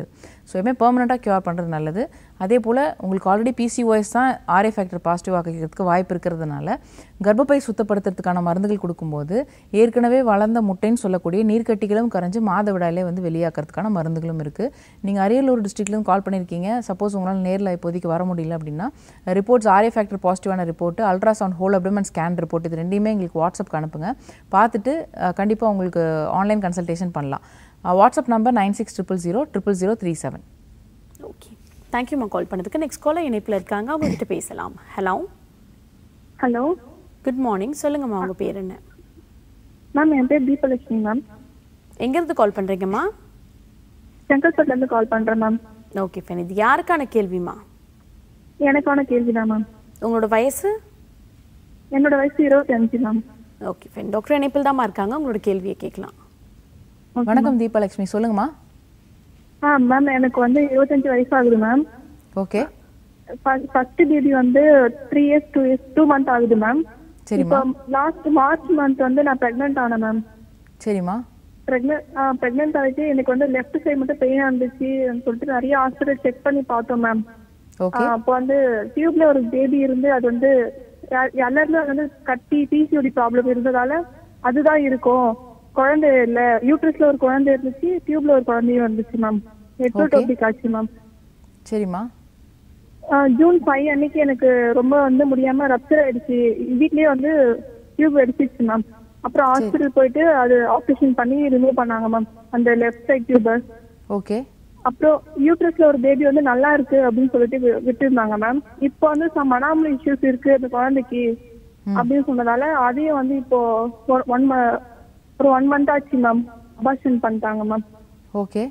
Speaker 2: ஸோ எப்பவுமே பெர்மனெண்ட்டாக க்யூர் பண்ணுறது நல்லது அதே போல் உங்களுக்கு ஆல்ரெடி பிசிஓஎஸ் தான் ஆர்ஏ ஃபேக்டர் பாசிட்டிவ் ஆக்கிறதுக்கு வாய்ப்பு இருக்கிறதுனால கர்ப்பப்பை சுத்தப்படுத்துறதுக்கான மருந்துகள் கொடுக்கும்போது ஏற்கனவே வளர்ந்த முட்டைன்னு சொல்லக்கூடிய நீர்க்கட்டிகளும் கரைஞ்சு மாதவிடாயிலே வந்து வெளியாக்கிறதுக்கான மருந்துகளும் இருக்குது நீங்கள் அரியலூர் டிஸ்ட்ரிக்ட்லேயும் கால் பண்ணியிருக்கீங்க சப்போஸ் உங்களால் நேரில் இப்போதைக்கு வர முடியல அப்படின்னா ரிப்போர்ட்ஸ் ஆர்ஏ ஃபேக்டர் பாசிட்டிவான report ultrasound whole abdomen scan report இது ரெண்டையுமே எங்களுக்கு வாட்ஸ்அப்க்கு அனுப்புங்க பார்த்துட்டு கண்டிப்பாக உங்களுக்கு ஆன்லைன் கன்சல்டேஷன் பண்ணலாம் WhatsApp number nine six triple zero triple zero three seven
Speaker 1: okay தேங்க்யூம்மா கால் பண்ணதுக்கு நெக்ஸ்ட் காலர் இணைப்பில் இருக்காங்க அவங்க கிட்ட பேசலாம் ஹலோ
Speaker 6: ஹலோ
Speaker 1: குட் மார்னிங் சொல்லுங்கம்மா உங்க பேர் என்ன
Speaker 6: மேம் என் பேர் தீபலட்சுமி மேம்
Speaker 1: எங்கேருந்து கால் பண்றீங்கம்மா
Speaker 6: செங்கல்பட்டுலேருந்து கால் பண்ணுறேன் மேம்
Speaker 1: ஓகே ஃபைன் இது யாருக்கான கேள்விமா
Speaker 6: எனக்கான கேள்வி தான் மேம்
Speaker 1: உங்களோட வயசு
Speaker 6: என்னோட வயசு இருபத்தி அஞ்சு மேம்
Speaker 1: ஓகே ஃபைன் டாக்டர் இணைப்பில் தாம்மா இருக்காங்க உங்களோட கேள்வியை கேட்கலாம்
Speaker 2: வணக்கம் தீபலட்சுமி சொல்லுங்கம்மா
Speaker 6: ஆ மேம் எனக்கு வந்து இருபத்தஞ்சு வயசு ஆகுது மேம்
Speaker 2: ஓகே
Speaker 6: ஃபர்ஸ்ட் பேபி வந்து three years two years two month ஆகுது மேம்
Speaker 2: சரிம்மா
Speaker 6: இப்போ லாஸ்ட் மார்ச் மந்த் வந்து நான் ப்ரெக்னென்ட் ஆனேன் மேம்
Speaker 2: சரிம்மா
Speaker 6: ப்ரெக்னென்ட் ப்ரெக்னென்ட் ஆகிட்டு எனக்கு வந்து லெஃப்ட் சைடு மட்டும் பெயின் இருந்துச்சு சொல்லிட்டு நிறைய ஹாஸ்பிட்டல் செக் பண்ணி பார்த்தோம் மேம்
Speaker 2: ஓகே
Speaker 6: அப்போ வந்து டியூப்ல ஒரு பேபி இருந்து அது வந்து எ- எல்லாருமே அது வந்து கட்டி பிசிஓடி ப்ராப்ளம் இருந்ததால அதுதான் இருக்கும் குழந்தை இல்ல யூட்ரஸ்ல ஒரு குழந்தை இருந்துச்சு டியூப்ல ஒரு குழந்தையும் இருந்துச்சு மேம் ஹெட்ரோடோபிக் ஆச்சு மேம்
Speaker 2: சரிம்மா
Speaker 6: ஜூன் ஃபைவ் அன்னைக்கு எனக்கு ரொம்ப வந்து முடியாம ரப்சர் ஆயிடுச்சு வீட்லயே வந்து டியூப் அடிச்சிச்சு மேம் அப்புறம் ஹாஸ்பிட்டல் போயிட்டு அது ஆப்ரேஷன் பண்ணி ரிமூவ் பண்ணாங்க மேம் அந்த லெஃப்ட் சைட் டியூபர்
Speaker 2: ஓகே
Speaker 6: அப்புறம் யூட்ரஸ்ல ஒரு பேபி வந்து நல்லா இருக்கு அப்படின்னு சொல்லிட்டு வி- விட்டுருந்தாங்க மேம் இப்போ வந்து சம் மனாமல் இஷ்யூஸ் இருக்கு அந்த குழந்தைக்கு அப்படின்னு சொன்னதால அதையும் வந்து இப்போ ஒன் ஒரு ஒன் மந்த் ஆச்சு மேம் அபார்ஷன் பண்ணிட்டாங்க மேம்
Speaker 2: ஓகே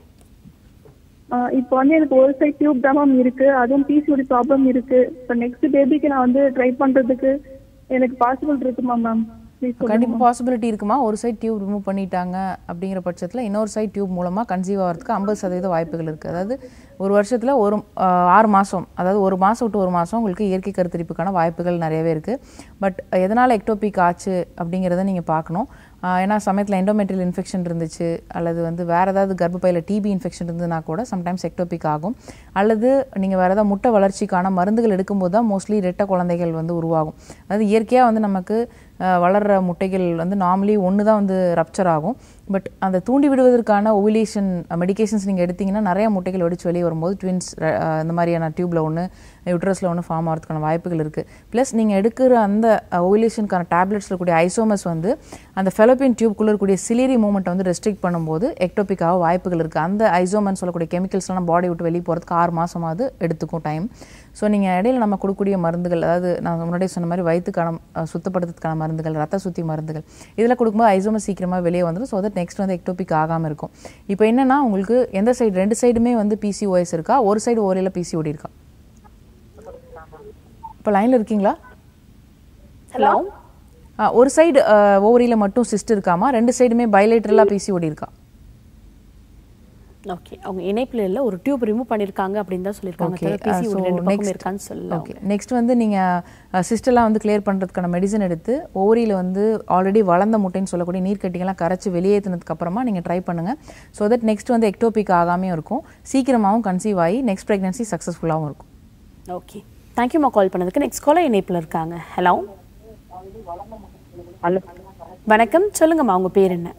Speaker 6: இப்போ வந்து எனக்கு ஒரு சைட் டியூப் தான் மேம் இருக்கு அதுவும் பிசிஓடி ப்ராப்ளம் இருக்கு இப்போ நெக்ஸ்ட் பேபிக்கு நான் வந்து ட்ரை பண்றதுக்கு எனக்கு பாசிபிள் இருக்குமா மேம் ப்ளீஸ்
Speaker 2: கண்டிப்பாக பாசிபிலிட்டி இருக்குமா ஒரு சைட் டியூப் ரிமூவ் பண்ணிட்டாங்க அப்படிங்கிற பட்சத்தில் இன்னொரு சைட் டியூப் மூலமாக கன்சீவ் ஆகிறதுக்கு ஐம்பது சதவீத வாய்ப்புகள் இருக்குது அதாவது ஒரு வருஷத்தில் ஒரு ஆஹ், ஆறு மாதம் அதாவது ஒரு மாதம் விட்டு ஒரு மாதம் உங்களுக்கு இயற்கை கருத்தரிப்புக்கான வாய்ப்புகள் நிறையவே இருக்குது பட் எதனால் எக்டோபிக் ஆச்சு அப்படிங்கிறத நீங்கள் பார்க்கணும் ஆஹ், ஏன்னா சமயத்தில் எண்டோமெட்ரியல் இன்ஃபெக்ஷன் இருந்துச்சு அல்லது வந்து வேறு ஏதாவது கர்ப்பப்பையில் டிபி இன்ஃபெக்ஷன் இருந்ததுன்னா கூட சம்டைம்ஸ் எக்டோபிக் ஆகும் அல்லது நீங்கள் வேறு ஏதாவது முட்டை வளர்ச்சிக்கான மருந்துகள் எடுக்கும்போது தான் மோஸ்ட்லி ரெட்டை குழந்தைகள் வந்து உருவாகும் அதாவது இயற்கையாக வந்து நமக்கு ஆஹ், வளர்ற முட்டைகள் வந்து நார்மலி ஒன்று தான் வந்து ரப்சர் ஆகும் பட் அந்த தூண்டி விடுவதற்கான ஓவிலேஷன் மெடிகேஷன்ஸ் நீங்கள் எடுத்தீங்கன்னா நிறைய முட்டைகள் வெடிச்சு வெளியே வரும்போது ட்வின்ஸ் இந்த மாதிரியான டியூப்ல ஒன்று யூட்ரஸில் ஒன்று ஃபார்ம் ஆகிறதுக்கான வாய்ப்புகள் இருக்குது ப்ளஸ் நீங்கள் எடுக்கிற அந்த ஓவிலேஷனுக்கான டேப்லெட்ஸில் இருக்கக்கூடிய ஐசோமஸ் வந்து அந்த ஃபெலோப்பியன் டியூப்குள்ளே இருக்கக்கூடிய சிலிரி மூமெண்ட்டை வந்து ரெஸ்ட்ரிக்ட் பண்ணும்போது எக்டோபிக்காக வாய்ப்புகள் இருக்குது அந்த ஐசோமன் சொல்லக்கூடிய கெமிக்கல்ஸ்லாம் பாடி விட்டு வெளியே போகிறதுக்கு ஆறு மாதமாவது எடுத்துக்கும் டைம் ஸோ நீங்கள் இடையில நம்ம கொடுக்கக்கூடிய மருந்துகள் அதாவது நான் முன்னாடியே சொன்ன மாதிரி வயிற்றுக்கான அஹ், சுத்தப்படுத்துறதுக்கான மருந்துகள் ரத்த சுத்தி மருந்துகள் இதில் கொடுக்கும்போது ஐசோமஸ் சீக்கிரமாக வெளியே வந்துடும் ஸோ தட் நெக்ஸ்ட் வந்து எக்டோபிக் ஆகாமல் இருக்கும் இப்போ என்னன்னா உங்களுக்கு எந்த சைடு ரெண்டு சைடுமே வந்து பிசிஓஎஸ் இருக்கா ஒரு சைடு ஓரியில் பிசிஓடி இருக்கா இப்போ லைனில் இருக்கீங்களா
Speaker 1: ஹலோ
Speaker 2: ஆ, ஒரு சைடு ஓவரியில் மட்டும் சிஸ்ட் இருக்காமா ரெண்டு சைடுமே பைலேட்டரலாக பிசிஓடி இருக்கா
Speaker 1: ஓகே அவங்க இணைப்புல இல்ல ஒரு டியூப் ரிமூவ் பண்ணிருக்காங்க அப்படின்னு தான் சொல்லிருக்காங்க
Speaker 2: ஓகே
Speaker 1: தவிர PC ஒரு ரெண்டு பக்கம் இருக்கான்னு சொல்லல
Speaker 2: ஓகே நெக்ஸ்ட் வந்து நீங்கள் சிஸ்டெல்லாம் வந்து கிளியர் பண்ணுறதுக்கான மெடிசன் எடுத்து ஓவரியில் வந்து ஆல்ரெடி வளர்ந்த முட்டைன்னு சொல்லக்கூடிய நீர்க்கட்டிகள்லாம் கரைச்சி வெளியேற்றினதுக்கு அப்புறமா நீங்கள் ட்ரை பண்ணுங்கள் ஸோ தட் நெக்ஸ்ட் வந்து எக்டோபிக் ஆகாமையும் இருக்கும் சீக்கிரமாகவும் கன்சீவ் ஆகி நெக்ஸ்ட் ப்ரெக்னன்சி சக்ஸஸ்ஃபுல்லாகவும் இருக்கும்
Speaker 1: ஓகே தேங்க்யூம்மா கால் பண்ணதுக்கு நெக்ஸ்ட் காலர் இணைப்புல இருக்காங்க ஹலோ
Speaker 7: ஹலோ
Speaker 1: வணக்கம் சொல்லுங்கம்மா உங்க பேர் என்ன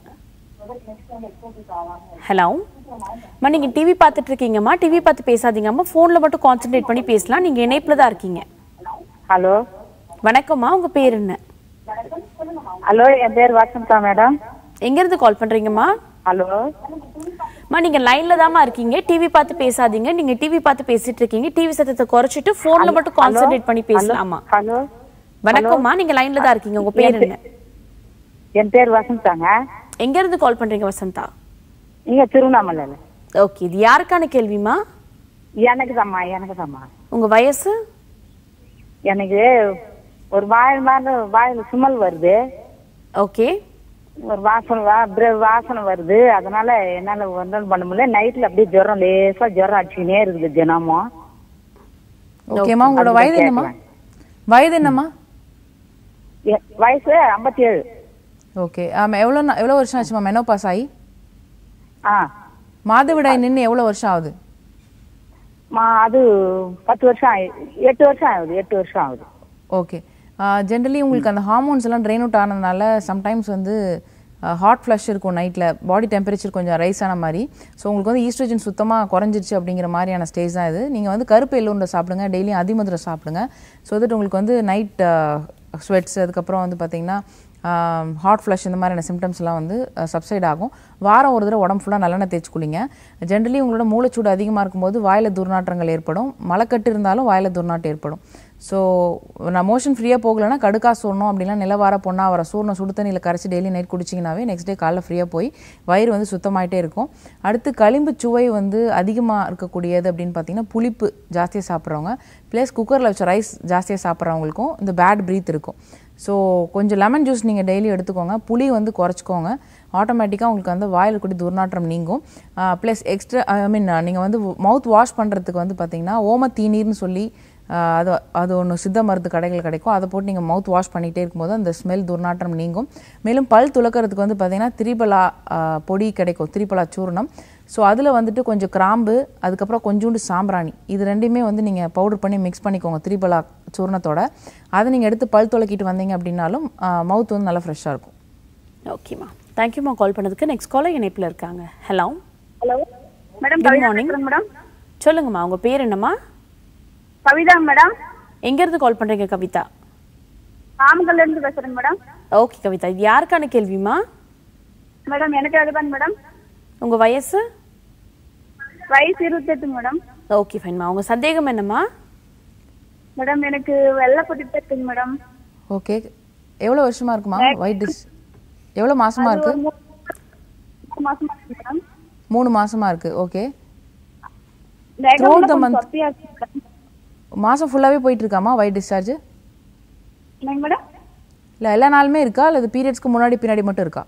Speaker 1: ஹலோ அம்மா நீங்க டிவி பார்த்துட்டு இருக்கீங்கம்மா டிவி பார்த்து பேசாதீங்கம்மா போன்ல மட்டும் கான்சென்ட்ரேட் பண்ணி பேசலாம் நீங்க இணைப்புல தான் இருக்கீங்க
Speaker 7: ஹலோ
Speaker 1: வணக்கம்மா உங்க பேர் என்ன
Speaker 7: ஹலோ என் பேர் வசந்தா மேடம்
Speaker 1: எங்க இருந்து கால் பண்றீங்கம்மா
Speaker 7: ஹலோ
Speaker 1: அம்மா நீங்க லைன்ல தாம்மா இருக்கீங்க டிவி பார்த்து பேசாதீங்க நீங்க டிவி பார்த்து பேசிட்டு இருக்கீங்க டிவி சத்தத்தை குறைச்சிட்டு போன்ல மட்டும் கான்சென்ட்ரேட் பண்ணி பேசலாமா
Speaker 7: ஹலோ
Speaker 1: வணக்கம்மா நீங்க லைன்ல தான் இருக்கீங்க உங்க பேர் என்ன
Speaker 7: என் பேர் வசந்தாங்க
Speaker 1: எங்க இருந்து கால் பண்றீங்க வசந்தா
Speaker 7: இங்க திருவண்ணாமலையில
Speaker 1: ஓகே இது யாருக்கான கேள்விமா
Speaker 7: எனக்கு தாம்மா எனக்கு தாம்மா
Speaker 1: உங்க வயசு
Speaker 7: எனக்கு ஒரு வாயில் மேல வாயில சுமல் வருது
Speaker 1: ஓகே
Speaker 7: ஒரு வாசனை வா பிர- வாசனை வருது அதனால என்னால ஒன்றும் பண்ண முடியல நைட்ல அப்படியே ஜுரம் லேசா ஜுரம் அடிச்சுக்கினே இருக்குது தினமும்
Speaker 2: ஓகேம்மா உங்களோட வயது என்னம்மா வயது என்னம்மா
Speaker 7: எ- வயசு ஐம்பத்தி ஏழு
Speaker 2: ஓகே ஆமாம் எவ்வளோ நா- எவ்வளோ வருஷம் ஆச்சுமா மெனோபாஸ் ஆகி
Speaker 7: ஆ
Speaker 2: மாதவிடாய் நின்று எவ்வளோ வருஷம் ஆகுது
Speaker 7: மா- அது பத்து வருஷம் ஆயி எட்டு வருஷம் ஆகுது எட்டு வருஷம் ஆகுது
Speaker 2: ஓகே ஜென்ரலி உங்களுக்கு அந்த ஹார்மோன்ஸ் எல்லாம் ட்ரெயின் அவுட் ஆனதுனால சம்டைம்ஸ் வந்து ஹாட் ஃப்ளஷ் இருக்கும் நைட்டில் பாடி டெம்பரேச்சர் கொஞ்சம் ரைஸ் ஆன மாதிரி ஸோ உங்களுக்கு வந்து ஈஸ்ட்ரோஜன் சுத்தமாக குறைஞ்சிருச்சு அப்படிங்கிற மாதிரியான ஸ்டேஜ் தான் இது நீங்கள் வந்து கருப்பு எல்லோண்டை சாப்பிடுங்க டெய்லியும் அதிமதுரை சாப்பிடுங்க ஸோ தட் உங்களுக்கு வந்து நைட் ஸ்வெட்ஸ் அதுக்கப்புறம் வந்து பார்த்தீங்கன்னா ஹாட் ஃப்ளஷ் இந்த மாதிரியான சிம்டம்ஸ்லாம் வந்து சப்சைட் ஆகும் வாரம் ஒரு தடவை உடம்பு ஃபுல்லாக நல்லெண்ணெய் தேய்ச்சி குளிங்க ஜென்ரலி உங்களோட மூளைச்சூடு அதிகமாக இருக்கும்போது வாயில் துர்நாற்றங்கள் ஏற்படும் மலைக்கட்டு இருந்தாலும் வாயில் துர்நாற்றம் ஏற்படும் ஸோ நான் மோஷன் ஃப்ரீயாக போகலைன்னா கடுக்கா சூடணும் அப்படின்னா நிலவார பொண்ணா வர சூர்ணம் சுடு தண்ணியில் கரைச்சி டெய்லி நைட் குடிச்சிங்கனாவே நெக்ஸ்ட் டே காலைல ஃப்ரீயாக போய் வயிறு வந்து சுத்தமாயிட்டே இருக்கும் அடுத்து களிம்பு சுவை வந்து அதிகமாக இருக்கக்கூடியது அப்படின்னு பார்த்தீங்கன்னா புளிப்பு ஜாஸ்தியாக சாப்பிட்றவங்க ப்ளஸ் குக்கரில் வச்ச ரைஸ் ஜாஸ்தியாக சாப்பிட்றவங்களுக்கும் இந்த பேட் ப்ரீத் இருக்கும் ஸோ கொஞ்சம் லெமன் ஜூஸ் நீங்கள் டெய்லி எடுத்துக்கோங்க புளி வந்து குறைச்சிக்கோங்க ஆட்டோமேட்டிக்காக உங்களுக்கு வந்து வாயில் கூடி துர்நாற்றம் நீங்கும் ப்ளஸ் எக்ஸ்ட்ரா ஐ மீன் நீங்கள் வந்து மவுத் வாஷ் பண்ணுறதுக்கு வந்து பார்த்தீங்கன்னா ஓம தீநீர்னு சொல்லி ஆஹ் அது அது ஒன்று சித்த மருந்து கடைகள் கிடைக்கும் அதை போட்டு நீங்கள் மவுத் வாஷ் பண்ணிகிட்டே இருக்கும்போது அந்த ஸ்மெல் துர்நாற்றம் நீங்கும் மேலும் பல் துலக்கிறதுக்கு வந்து பார்த்தீங்கன்னா திரிபலா ஆஹ் பொடி கிடைக்கும் திரிபலா சூர்ணம் ஸோ அதில் வந்துட்டு கொஞ்சம் கிராம்பு அதுக்கப்புறம் கொஞ்சோண்டு சாம்பிராணி இது ரெண்டையுமே வந்து நீங்கள் பவுடர் பண்ணி மிக்ஸ் பண்ணிக்கோங்க திரிபலா சூர்ணத்தோட அதை நீங்கள் எடுத்து பல் துலக்கிட்டு வந்தீங்க அப்படின்னாலும் மவுத் வந்து நல்லா ஃப்ரெஷ்ஷாக இருக்கும்
Speaker 1: ஓகேம்மா தேங்க்யூம்மா கால் பண்ணதுக்கு நெக்ஸ்ட் காலர் இணைப்பில் இருக்காங்க hello
Speaker 8: hello madam
Speaker 1: Good
Speaker 8: Kavitha
Speaker 1: morning.
Speaker 8: பேசுறேங்க மேடம்
Speaker 1: சொல்லுங்கம்மா உங்க பேர் என்னம்மா
Speaker 8: கவிதா மேடம்
Speaker 1: எங்கேருந்து கால் பண்றீங்க கவிதா
Speaker 8: நாமக்கல்ல இருந்து பேசுறேங்க மேடம்
Speaker 1: ஓகே கவிதா இது யாருக்கான கேள்விமா
Speaker 8: மேடம் எனக்காக தான் மேடம்
Speaker 1: உங்க வயசு
Speaker 8: வயசு இருபத்தெட்டு மேடம்
Speaker 1: ஓகே ஃபைன்மா உங்க சந்தேகம் என்னம்மா
Speaker 8: மேடம் எனக்கு வெள்ளப்பட்டி இருக்குங்க மேடம்
Speaker 2: ஓகே எவ்வளோ வருஷமா இருக்குமா ஒயிட் டிஷ் எவ்வளோ மாசமா இருக்கு
Speaker 8: மூணு மாசமா இருக்கு மேடம்
Speaker 2: மூணு மாசமா இருக்கு ஓகே
Speaker 8: இந்த
Speaker 2: Throughout
Speaker 8: account
Speaker 2: the
Speaker 8: கொஞ்சம்
Speaker 2: month.
Speaker 8: சொத்தையா இருக்கு மேடம்.
Speaker 2: மாசம் ஃபுல்லாவே போயிட்டு இருக்காமா ஒயிட் டிஸ்சார்ஜ்
Speaker 8: என்னங்க மேடம்
Speaker 2: இல்லை எல்லா நாளுமே இருக்கா அல்லது பீரியட்ஸ்க்கு முன்னாடி பின்னாடி மட்டும் இருக்கா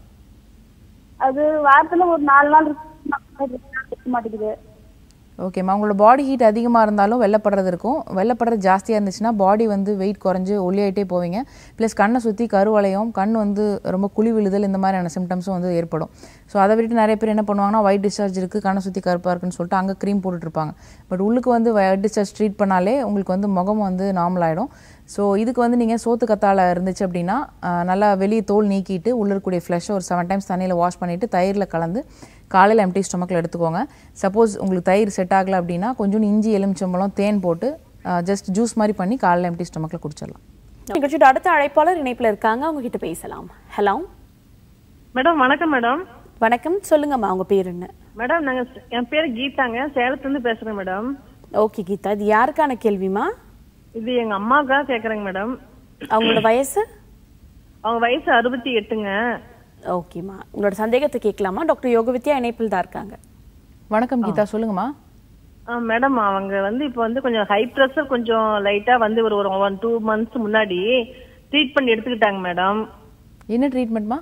Speaker 8: அது வாரத்துல ஒரு நாலு நாள் இருக்கு இருக்க மாட்டேங்குது
Speaker 2: ஓகேம்மா உங்களோட பாடி ஹீட் அதிகமாக இருந்தாலும் வெள்ளப்படுறது இருக்கும் வெள்ளப்படுறது ஜாஸ்தியாக இருந்துச்சுன்னா பாடி வந்து வெயிட் குறைஞ்சு ஒல்லியாயிட்டே போவீங்க ப்ளஸ் கண்ணை சுற்றி கருவளையம் கண் வந்து ரொம்ப குழி விழுதல் இந்த மாதிரியான சிம்டம்ஸும் வந்து ஏற்படும் ஸோ அதை விட்டு நிறைய பேர் என்ன பண்ணுவாங்கன்னா ஒயிட் டிஸ்சார்ஜ் இருக்குது கண்ணை சுற்றி கருப்பாக இருக்குன்னு சொல்லிட்டு அங்கே க்ரீம் போட்டுட்ருப்பாங்க பட் உள்ளுக்கு வந்து ஒயிட் டிஸ்சார்ஜ் ட்ரீட் பண்ணாலே உங்களுக்கு வந்து முகம் வந்து நார்மல் ஆகிடும் ஸோ இதுக்கு வந்து நீங்கள் சோத்து கத்தாழை இருந்துச்சு அப்படின்னா ஆஹ், நல்லா வெளியே தோல் நீக்கிட்டு உள்ள இருக்கக்கூடிய ஃப்ளஷை ஒரு செவன் டைம்ஸ் தண்ணியில் வாஷ் பண்ணிவிட்டு தயிரில் கலந்து காலையில் எம்டி ஸ்டொமக்கில் எடுத்துக்கோங்க சப்போஸ் உங்களுக்கு தயிர் செட் ஆகலை அப்படின்னா கொஞ்சோண்டு இஞ்சி எலுமிச்சம்பழம் தேன் போட்டு ஜஸ்ட் ஜூஸ் மாதிரி பண்ணி காலையில் எம்டி ஸ்டொமக்கில் குடிச்சிடலாம்
Speaker 1: நிகழ்ச்சியோட அடுத்த அழைப்பாளர் இணைப்பில் இருக்காங்க அவங்க கிட்ட பேசலாம் ஹலோ
Speaker 9: மேடம் வணக்கம் மேடம்
Speaker 1: வணக்கம் சொல்லுங்கம்மா உங்க பேர் என்ன
Speaker 9: மேடம் நாங்க என் பேர் கீதாங்க சேலத்துல இருந்து பேசுறேன் மேடம்
Speaker 1: ஓகே கீதா இது யாருக்கான கேள்விமா
Speaker 9: இது எங்க அம்மாவுக்காக கேக்குறேங்க மேடம்
Speaker 1: அவங்களோட வயசு
Speaker 9: அவங்க வயசு அறுபத்தி எட்டுங்க
Speaker 1: ஓகேம்மா உங்களோட சந்தேகத்தை கேட்கலாமா டாக்டர் யோகவித்யா இணைப்பில் தான் இருக்காங்க
Speaker 2: வணக்கம் கீதா சொல்லுங்கம்மா
Speaker 9: ஆ, மேடம் அவங்க வந்து இப்போ வந்து கொஞ்சம் ஹை ப்ரெஷர் கொஞ்சம் லைட்டா வந்து ஒரு ஒரு ஒன் டூ மந்த்ஸ் முன்னாடி ட்ரீட்மெண்ட் எடுத்துக்கிட்டாங்க மேடம்
Speaker 2: என்ன ட்ரீட்மெண்ட்மா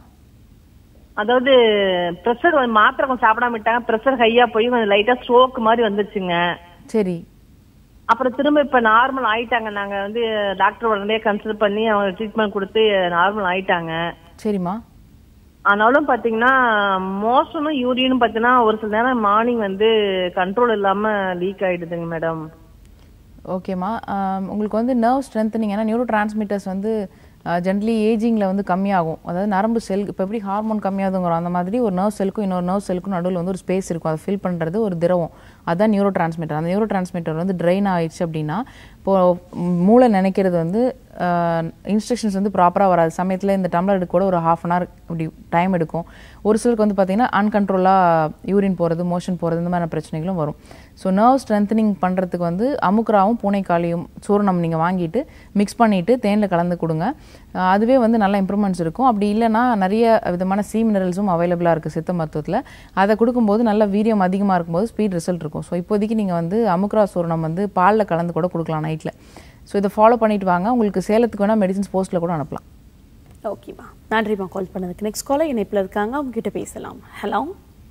Speaker 9: அதாவது ப்ரெஷர் மாத்திரை கொஞ்சம் சாப்பிடாம விட்டாங்க ப்ரெஷர் ஹையா போய் கொஞ்சம் லைட்டா ஸ்ட்ரோக் மாதிரி வந்துருச்சுங்க
Speaker 2: சரி
Speaker 9: அப்புறம் திரும்ப இப்ப நார்மல் ஆயிட்டாங்க நாங்க வந்து டாக்டர் உடனே கன்சல்ட் பண்ணி அவங்க ட்ரீட்மெண்ட் கொடுத்து நார்மல் ஆயிட்டாங்க
Speaker 2: சரிம்மா
Speaker 9: ஆனாலும் பாத்தீங்கன்னா மோஷனும் யூரினும் பாத்தீங்கன்னா ஒரு சில நேரம் மார்னிங் வந்து கண்ட்ரோல் இல்லாம லீக் ஆயிடுதுங்க மேடம்
Speaker 2: ஓகேம்மா ஆம், உங்களுக்கு வந்து நர்வ் ஸ்ட்ரென்த்தனிங் ஏன்னா நியூரோ டிரான்ஸ்மிட்டர்ஸ் வந்து ஜென்ரலி ஏஜிங்கில் வந்து கம்மியாகும் அதாவது நரம்பு செல் இப்போ எப்படி ஹார்மோன் கம்மியாகுங்கிறோம் அந்த மாதிரி ஒரு நர்வ் செல்லுக்கும் இன்னொரு நர்வ் செல்லுக்கும் நடுவில் வந்து ஒரு ஸ்பேஸ் இருக்கும் அதை ஃபில் பண்ணுறது ஒரு திரவம் அதான் நியூரோ டிரான்ஸ்மிட்டர் அந்த நியூரோ டிரான்ஸ்மிட்டர் வந்து ட்ரெயின் ஆயிடுச்சு அப்படின்னா இப்போ மூளை நினைக்கிறது வந்து இன்ஸ்ட்ரக்ஷன்ஸ் வந்து ப்ராப்பராக வராது சமயத்தில் இந்த டம்ளர் எடுக்க கூட ஒரு ஹாஃப் அன் ஹவர் இப்படி டைம் எடுக்கும் ஒரு சிலருக்கு வந்து பார்த்தீங்கன்னா அன்கண்ட்ரோலாக யூரின் போகிறது மோஷன் போகிறது இந்த மாதிரியான பிரச்சனைகளும் வரும் ஸோ நர்வ் ஸ்ட்ரென்தனிங் பண்ணுறதுக்கு வந்து அமுக்குராவும் பூனைக்காளியும் சூரணம் நீங்கள் வாங்கிட்டு மிக்ஸ் பண்ணிவிட்டு தேனில் கலந்து கொடுங்க அஹ் அதுவே வந்து நல்ல இம்ப்ரூவ்மெண்ட்ஸ் இருக்கும் அப்படி இல்லைன்னா நிறைய விதமான சி மினரல்ஸும் அவைலபிளாக இருக்குது சித்த மருத்துவத்தில் அதை கொடுக்கும்போது நல்ல வீரியம் அதிகமாக இருக்கும்போது ஸ்பீட் ரிசல்ட் இருக்கும் ஸோ இப்போதைக்கு நீங்கள் வந்து அமுக்ரா சூரணம் வந்து பாலில் கலந்து கூட கொடுக்கலாம் நைட்டில் ஸோ இதை ஃபாலோ பண்ணிட்டு வாங்க உங்களுக்கு சேலத்துக்கு வேணால் மெடிசின்ஸ் போஸ்ட்டில் கூட அனுப்பலாம்
Speaker 1: ஓகேம்மா நன்றிம்மா கால் பண்ணதுக்கு நெக்ஸ்ட் காலர் இணைப்பில் இருக்காங்க அவங்க கிட்ட பேசலாம் ஹலோ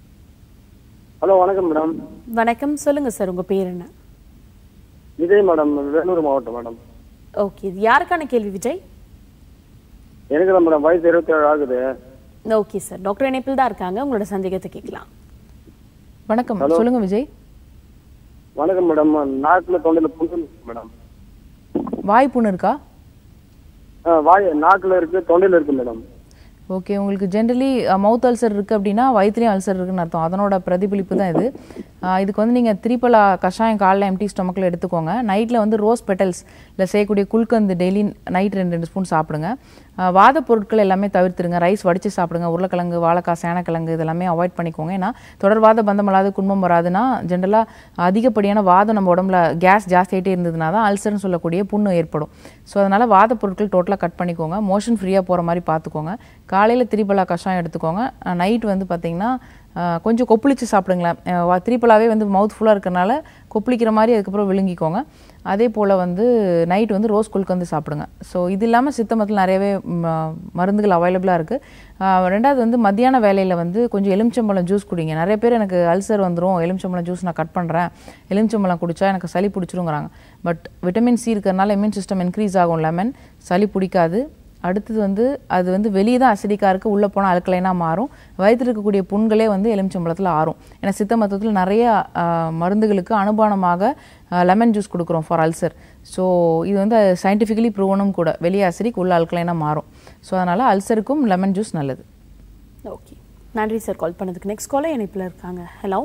Speaker 5: ஹலோ வணக்கம் மேடம்
Speaker 1: வணக்கம் சொல்லுங்க சார் உங்க பேர் என்ன
Speaker 5: விஜய் மேடம் வேலூர் மாவட்டம் மேடம்
Speaker 1: ஓகே இது யாருக்கான கேள்வி விஜய்
Speaker 5: எனக்கு தான் மேடம் வயசு இருபத்தி ஏழு ஆகுது
Speaker 1: ஓகே சார் டாக்டர் இணைப்பில் தான் இருக்காங்க உங்களோட சந்தேகத்தை கேட்கலாம்
Speaker 2: வணக்கம் சொல்லுங்கள் விஜய்
Speaker 5: வணக்கம் மேடம் நாக்குல தொண்டையில புண்ணு இருக்கு மேடம்
Speaker 2: வாய் புண்ணு இருக்கா
Speaker 5: ஆ, வாய் நாக்குல இருக்கு தொண்டையில இருக்கு மேடம்
Speaker 2: ஓகே உங்களுக்கு ஜென்ரலி மவுத் அல்சர் இருக்குது அப்படின்னா வயிற்றுலையும் அல்சர் இருக்குன்னு அர்த்தம் அதனோட பிரதிபலிப்பு தான் இது அஹ், இதுக்கு வந்து நீங்கள் திரிப்பலா கஷாயம் காலைல எம்டி ஸ்டொமக்கில் எடுத்துக்கோங்க நைட்டில் வந்து ரோஸ் பெட்டல்ஸ் இல்லை செய்யக்கூடிய குல்கந்து டெய்லி நைட் ரெண்டு ரெண்டு ஸ்பூன் சாப்பிடுங்க அஹ், வாத பொருட்கள் எல்லாமே தவிர்த்துருங்க ரைஸ் வடித்து சாப்பிடுங்க உருளைக்கிழங்கு வாழைக்காய் சேனக்கிழங்கு இதெல்லாமே அவாய்ட் பண்ணிக்கோங்க ஏன்னா தொடர்வாத பந்தம் வராது குன்பம் வராதுன்னா ஜென்ரலாக அதிகப்படியான வாதம் நம்ம உடம்புல கேஸ் ஜாஸ்தியாகிட்டே இருந்ததுனா தான் அல்சர்னு சொல்லக்கூடிய புண்ணு ஏற்படும் ஸோ அதனால் வாத பொருட்கள் டோட்டலாக கட் பண்ணிக்கோங்க மோஷன் ஃப்ரீயாக போகிற மாதிரி பார்த்துக்கோங்க காலையில் திரிபலா கஷாயம் எடுத்துக்கோங்க நைட் வந்து பார்த்தீங்கன்னா அஹ், கொஞ்சம் கொப்பளிச்சு சாப்பிடுங்களேன் அஹ், வா- திரிபலாவே வந்து மவுத் ஃபுல்லாக இருக்கறனால கொப்பளிக்கிற மாதிரி அதுக்கப்புறம் விழுங்கிக்கோங்க அதே போல் வந்து நைட் வந்து ரோஸ் குல்கந்து சாப்பிடுங்க ஸோ இது இல்லாமல் சித்தமத்தில் நிறையவே ம- மருந்துகள் அவைலபிளாக இருக்குது ரெண்டாவது வந்து மத்தியான வேலையில் வந்து கொஞ்சம் எலுமிச்சம்பழம் ஜூஸ் குடிங்க நிறைய பேர் எனக்கு அல்சர் வந்துடும் எலுமிச்சம்பழம் ஜூஸ் நான் கட் பண்ணுறேன் எலுமிச்சம்பழம் குடிச்சா எனக்கு சளி பிடிச்சிருங்கிறாங்க பட் விட்டமின் சி இருக்கிறனால இம்யூன் சிஸ்டம் இன்க்ரீஸ் ஆகும் லெமன் சளி பிடிக்காது அடுத்தது வந்து அது வந்து வெளியே தான் அசிடிக்காக இருக்குது உள்ளே போனால் அல்கலைனாக மாறும் வயிற்றில் இருக்கக்கூடிய புண்களே வந்து எலுமிச்சம்பழத்தில் ஆறும் ஏன்னா சித்த மருத்துவத்தில் நிறைய ஆஹ், மருந்துகளுக்கு அனுபானமாக லெமன் ஜூஸ் கொடுக்குறோம் ஃபார் அல்சர் ஸோ இது வந்து சயின்டிஃபிக்கலி ப்ரூவனும் கூட வெளியே அசிடிக் உள்ள அல்கலைனாக மாறும் ஸோ அதனால் அல்சருக்கும் லெமன் ஜூஸ் நல்லது
Speaker 1: ஓகே நன்றி சார் கால் பண்ணதுக்கு நெக்ஸ்ட் காலர் இணைப்பில் இருக்காங்க ஹலோ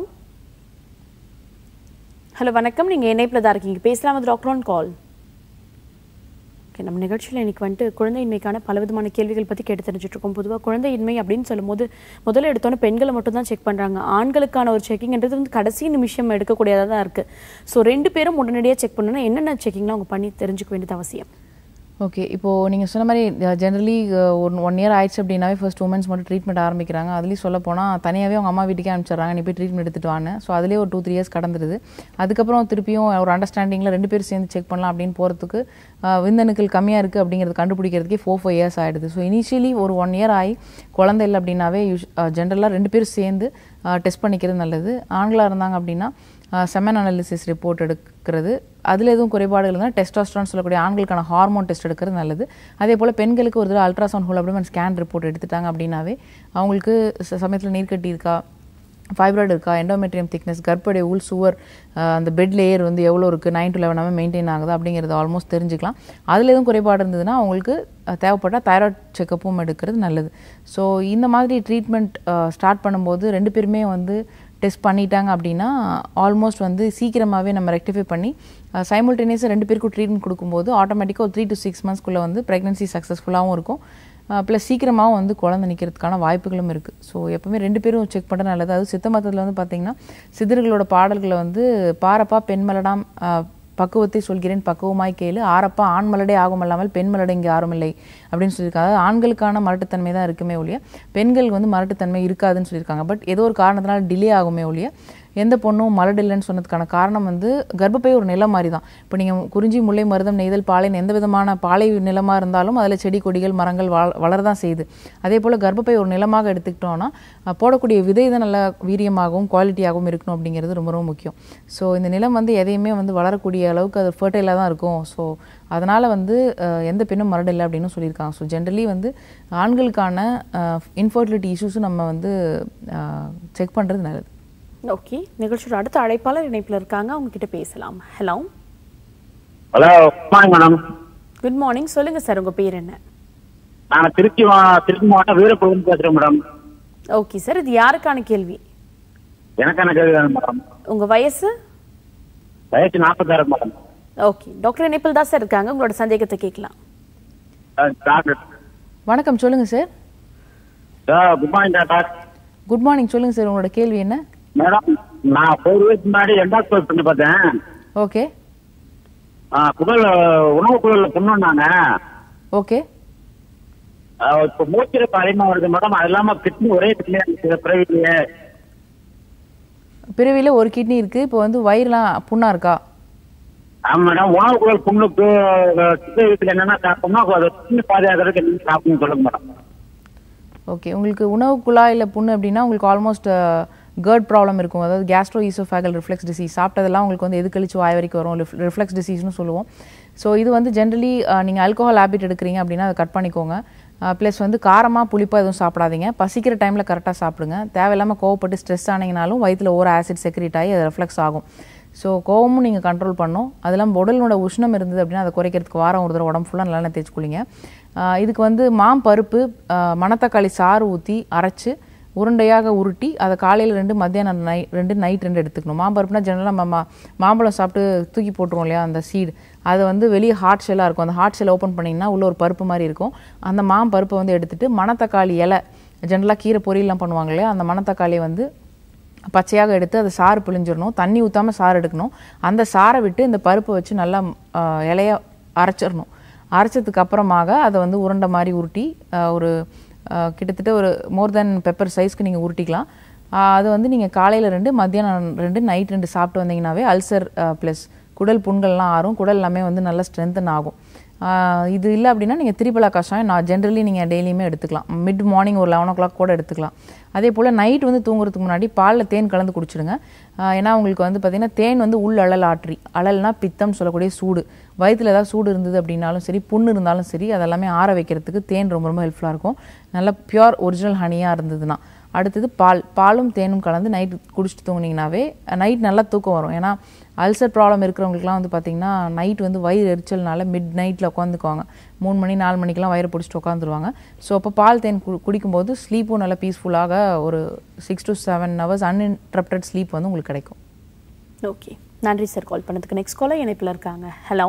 Speaker 1: ஹலோ வணக்கம் நீங்கள் இணைப்பில் தான் இருக்கீங்க பேசலாம் அது டாக்டர் ஆன் கால் ஓகே நம்ம நிகழ்ச்சியில் இன்னைக்கு வந்துட்டு குழந்தையின்மைக்கான பலவிதமான கேள்விகள் பற்றி கேட்டு தெரிஞ்சுட்டு இருக்கோம் பொதுவாக குழந்தையின்மை அப்படின்னு சொல்லும்போது முதல்ல எடுத்தோன்னே பெண்களை மட்டும் தான் செக் பண்ணுறாங்க ஆண்களுக்கான ஒரு செக்கிங்ன்றது வந்து கடைசி நிமிஷம் எடுக்கக்கூடியதாக தான் இருக்குது ஸோ ரெண்டு பேரும் உடனடியாக செக் பண்ணணும்னா என்னென்ன செக்கிங்லாம் அவங்க பண்ணி தெரிஞ்சுக்க வேண்டியது அவசியம்
Speaker 2: ஓகே இப்போது நீங்கள் சொன்ன மாதிரி ஜென்ரலி ஒன் ஒன் இயர் ஆயிடுச்சு அப்படின்னாவே ஃபர்ஸ்ட் உமன்ஸ் மட்டும் ட்ரீட்மெண்ட் ஆரம்பிக்கிறாங்க அதுலேயும் சொல்ல போனால் தனியாகவே அவங்க அம்மா வீட்டுக்கே அனுப்பிச்சிடுறாங்க நீ போய் ட்ரீட்மெண்ட் எடுத்துட்டு வான்னு ஸோ அதுலேயே ஒரு டூ த்ரீ இயர்ஸ் கடந்துருது அதுக்கப்புறம் திருப்பியும் ஒரு அண்டர்ஸ்டாண்டிங்கில் ரெண்டு பேரும் சேர்ந்து செக் பண்ணலாம் அப்படின்னு போகிறதுக்கு விந்தணுக்கள் கம்மியாக இருக்குது அப்படிங்கிறது கண்டுபிடிக்கிறதுக்கே ஃபோர் ஃபைவ் இயர்ஸ் ஆகிடுது ஸோ இனிஷியலி ஒரு ஒன் இயர் ஆகி குழந்தை இல்லை அப்படின்னாவே யூஸ் ஜென்ரலாக ரெண்டு பேரும் சேர்ந்து டெஸ்ட் பண்ணிக்கிறது நல்லது ஆண்களாக இருந்தாங்க அப்படின்னா செமன் அனாலிசிஸ் ரிப்போர்ட் எடுக்கிறது அதில் எதுவும் குறைபாடுகள் இருந்தால் டெஸ்டாஸ்ட்ரான் சொல்லக்கூடிய ஆண்களுக்கான ஹார்மோன் டெஸ்ட் எடுக்கிறது நல்லது அதே போல் பெண்களுக்கு ஒரு தடவை ultrasound whole abdomen scan report எடுத்துட்டாங்க அப்படின்னாவே அவங்களுக்கு ச- சமயத்தில் நீர்க்கட்டி இருக்கா ஃபைப்ராய்டு இருக்கா எண்டோமெட்ரியம் திக்னஸ் கர்ப்படை உள் சுவர் அஹ், அந்த பெட் லேயர் வந்து எவ்வளோ இருக்குது நைன் டு லெவனாவே மெயின்டைன் ஆகுது அப்படிங்கிறது ஆல்மோஸ்ட் தெரிஞ்சுக்கலாம் அதில் எதுவும் குறைபாடு இருந்ததுன்னா அவங்களுக்கு அஹ், தேவைப்பட்டால் தைராய்டு செக்கப்பும் எடுக்கிறது நல்லது ஸோ இந்த மாதிரி ட்ரீட்மெண்ட் ஸ்டார்ட் பண்ணும்போது ரெண்டு பேருமே வந்து டெஸ்ட் பண்ணிட்டாங்க அப்படின்னா ஆல்மோஸ்ட் வந்து சீக்கிரமாகவே நம்ம ரெக்டிஃபை பண்ணி சைமல்டேனியஸாக ரெண்டு பேருக்கும் ட்ரீட்மெண்ட் கொடுக்கும்போது ஆட்டோமேட்டிக்காக ஒரு த்ரீ டு சிக்ஸ் மந்த்ஸ்க்குள்ளே வந்து ப்ரெக்னன்சி சக்ஸஸ்ஃபுல்லாகவும் இருக்கும் ப்ளஸ் சீக்கிரமாகவும் வந்து குழந்தை நிற்கிறதுக்கான வாய்ப்புகளும் இருக்குது ஸோ எப்பவுமே ரெண்டு பேரும் செக் பண்ணுறது நல்லது அது சித்த மதத்தில் வந்து பார்த்திங்கன்னா சித்தர்களோட பாடல்களை வந்து பாரப்பா பெண்மலடாம் ஆஹ், பக்குவத்தை சொல்கிறேன் பக்குவமாய் கேளு ஆரப்பா ஆண் மலடே ஆகும் அல்லாமல் பெண் மலடை இங்கே யாரும் இல்லை அப்படின்னு சொல்லியிருக்காங்க அதாவது ஆண்களுக்கான மலட்டுத்தன்மை தான் இருக்குமே ஒழிய பெண்கள் வந்து மலட்டுத்தன்மை இருக்காதுன்னு சொல்லியிருக்காங்க பட் ஏதோ ஒரு காரணத்தினால டிலே ஆகுமே ஒழிய எந்த பொண்ணும் மலடில்லைன்னு சொன்னதுக்கான காரணம் வந்து கர்ப்பப்பை ஒரு நிலம் மாதிரி தான் இப்போ நீங்கள் குறிஞ்சி முல்லை மருதம் நெய்தல் பாலைன்னு எந்த விதமான பாலை நிலமாக இருந்தாலும் அதில் செடி கொடிகள் மரங்கள் வள வளரதான் செய்யுது அதே போல் கர்ப்பப்பை ஒரு நிலமாக எடுத்துக்கிட்டோம்னா அஹ், போடக்கூடிய விதை தான் நல்லா வீரியமாகவும் குவாலிட்டியாகவும் இருக்கணும் அப்படிங்கிறது ரொம்ப ரொம்ப முக்கியம் ஸோ இந்த நிலம் வந்து எதையுமே வந்து வளரக்கூடிய அளவுக்கு அது ஃபர்டைலாக தான் இருக்கும் ஸோ அதனால் வந்து அஹ், எந்த பெண்ணும் மரடில்லை அப்படின்னு சொல்லியிருக்காங்க ஸோ ஜென்ரலி வந்து ஆண்களுக்கான இன்ஃபர்டிலிட்டி இஷ்யூஸும் நம்ம வந்து செக் பண்ணுறது நல்லது
Speaker 1: ஓகே நிகழ்ச்சியோட அடுத்த அழைப்பாளர் இணைப்பில் இருக்காங்க அவங்க கிட்ட பேசலாம் hello
Speaker 10: hello good madam
Speaker 1: good morning சொல்லுங்க சார் உங்க பேர் என்ன
Speaker 10: நாங்க திருச்சி மா- திருச்சி மாவட்டம் வீரப்பகுதி பேசுறேன் மேடம்
Speaker 1: ஓகே சார் இது யாருக்கான கேள்வி
Speaker 10: எனக்கான கேள்வி வேணும் மேடம்
Speaker 1: உங்க வயசு
Speaker 10: வயசு நாற்பத்தாறு மேடம்
Speaker 1: ஓகே டாக்டர் இணைப்பில் தான் சார் இருக்காங்க உங்களோட சந்தேகத்தை கேட்கலாம்
Speaker 10: அஹ், டாக்டர்
Speaker 2: வணக்கம் சொல்லுங்கள் sir
Speaker 10: sir good morning doctor
Speaker 2: good morning சொல்லுங்கள் சார் உங்களோட கேள்வி என்ன
Speaker 10: மேடம் நான் ஃபோர் இயர்ஸ் முன்னாடி எண்டாஸ்கோப் பண்ணி பார்த்தேன்
Speaker 2: ஓகே
Speaker 10: அஹ், குடல் உணவு குழல்ல புண்ணுன்னாங்க
Speaker 2: ஓகே
Speaker 10: அஹ், இப்போ மூச்சிருப்பு அதிகமா வருது மேடம் அது இல்லாம கிட்னி ஒரே கிட்னியா இருக்குது பிரைவேட்லயே
Speaker 2: பிறவியில் ஒரு கிட்னி இருக்குது இப்போ வந்து வயிறுலாம் புண்ணா இருக்கா
Speaker 10: ஆமா மேடம் உணவு குழல் புண்ணுக்கு அஹ், சின்ன வீட்டுல என்னென்ன சாப்பிட்டோம்னா அது கிட்னி பாதுகாக்கிறதுக்கு என்ன சாப்பிடணும்னு சொல்லுங்க மேடம்
Speaker 2: ஓகே உங்களுக்கு உணவு குழாயில் புண்ணு அப்படின்னா உங்களுக்கு ஆல்மோஸ்ட் கேர்ட் ப்ராப்ளம் இருக்கும் அதாவது கேஸ்ட்ரோ ஈசோஃபேகல் ரிஃப்ளெக்ஸ் டிசீஸ் சாப்பிட்டதெல்லாம் உங்களுக்கு வந்து எது கழிச்சு வாய் வரைக்கும் வரும் ரிஃப்ளெக்ஸ் டிசீஸ்னு சொல்லுவோம் ஸோ இது வந்து ஜென்ரலி நீங்கள் ஆல்கோஹால் ஹேபிட் எடுக்கிறீங்க அப்படின்னா அதை கட் பண்ணிக்கோங்க ப்ளஸ் வந்து காரமாக புளிப்பாக எதுவும் சாப்பிடாதீங்க பசிக்கிற டைமில் கரெக்டாக சாப்பிடுங்க தேவையில்லாமல் கோவப்பட்டு ஸ்ட்ரெஸ் ஆனீங்கனாலும் வயிற்றில் ஓர ஆசிட் செக்ரேட் ஆகி அது ரிஃப்ளெக்ஸ் ஆகும் ஸோ கோவமும் நீங்கள் கண்ட்ரோல் பண்ணணும் அது இல்லாமல் உடலோட உஷ்ணம் இருந்தது அப்படின்னா அதை குறைக்கிறதுக்கு வாரம் ஒரு தடவை உடம்பு ஃபுல்லாக நல்லா தேய்ச்சி குளிங்க ஆஹ் இதுக்கு வந்து மாம் பருப்பு ஆஹ் மணத்தக்காளி சாறு ஊற்றி அரைச்சு உருண்டையாக உருட்டி அதை காலையில் ரெண்டு மத்தியானம் நை ரெண்டு நைட் ரெண்டு எடுத்துக்கணும் மாம்பருப்புனா ஜெனரலாக நம்ம மா மாம்பழம் சாப்பிட்டு தூக்கி போட்டுருவோம் இல்லையா அந்த சீடு அது வந்து வெளியே ஹார்ட் ஷெல்லாக இருக்கும் அந்த ஹார்ட் ஷெல் ஓப்பன் பண்ணிங்கன்னா உள்ள ஒரு பருப்பு மாதிரி இருக்கும் அந்த மாம்பருப்பை வந்து எடுத்துட்டு மணத்தக்காளி இலை ஜெனரலாக கீரை பொரியல்லாம் பண்ணுவாங்க இல்லையா அந்த மணத்தக்காளியை வந்து பச்சையாக எடுத்து அதை சாறு பிழிஞ்சிடணும் தண்ணி ஊற்றாமல் சாறு எடுக்கணும் அந்த சாறை விட்டு இந்த பருப்பை வச்சு நல்லா ஆஹ், இலைய அரைச்சிடணும் அரைச்சதுக்கு அப்புறமாக அதை வந்து உருண்டை மாதிரி உருட்டி ஆஹ், ஒரு ஆஹ், கிட்டத்தட்ட ஒரு மோர் தென் பெப்பர் சைஸ்க்கு நீங்கள் உருட்டிக்கலாம் ஆஹ், அது வந்து நீங்கள் காலையில் ரெண்டு மத்தியானம் ரெண்டு நைட் ரெண்டு சாப்பிட்டு வந்தீங்கன்னாவே அல்சர் ப்ளஸ் குடல் புண்கள்லாம் ஆறும் குடல் எல்லாமே வந்து நல்லா ஸ்ட்ரென்தன் ஆகும் ஆஹ் இது இல்லை அப்படின்னா நீங்கள் திரிபலா கஷாயம் நான் ஜென்ரலி நீங்கள் டெய்லியுமே எடுத்துக்கலாம் மிட் மார்னிங் ஒரு லெவன் ஓ கிளாக் கூட எடுத்துக்கலாம் அதே போல் நைட் வந்து தூங்குறதுக்கு முன்னாடி பாலில் தேன் கலந்து குடிச்சிடுங்க ஆஹ் ஏன்னா உங்களுக்கு வந்து பார்த்திங்கன்னா தேன் வந்து உள் அழல் ஆற்றி அழல்னா பித்தம் சொல்லக்கூடிய சூடு வயிற்றில் ஏதாவது சூடு இருந்தது அப்படின்னாலும் சரி புண்ணு இருந்தாலும் சரி அதெல்லாமே ஆற வைக்கிறதுக்கு தேன் ரொம்ப ரொம்ப ஹெல்ப்ஃபுல்லாக இருக்கும் நல்ல பியூர் ஒரிஜினல் ஹனியாக இருந்ததுன்னா அடுத்தது பால் பாலும் தேனும் கலந்து நைட் குடிச்சிட்டு தூங்குனீங்கனாவே நைட் நல்லா தூக்கம் வரும் ஏன்னா அல்சர் ப்ராப்ளம் இருக்கிறவங்களுக்குலாம் வந்து பார்த்தீங்கன்னா நைட் வந்து வயிறு எரிச்சல்னால மிட் நைட்டில் உட்காந்துக்குவாங்க மூணு மணி நாலு மணிக்கெலாம் வயிறு பிடிச்சிட்டு உட்காந்துருவாங்க ஸோ அப்போ பால் தேன் கு குடிக்கும்போது ஸ்லீப்பும் நல்லா பீஸ்ஃபுல்லாக ஒரு six to seven hours uninterrupted sleep வந்து உங்களுக்கு கிடைக்கும்
Speaker 1: ஓகே நன்றி சார் கால் பண்ணதுக்கு நெக்ஸ்ட் காலர் இணைப்பில் இருக்காங்க ஹலோ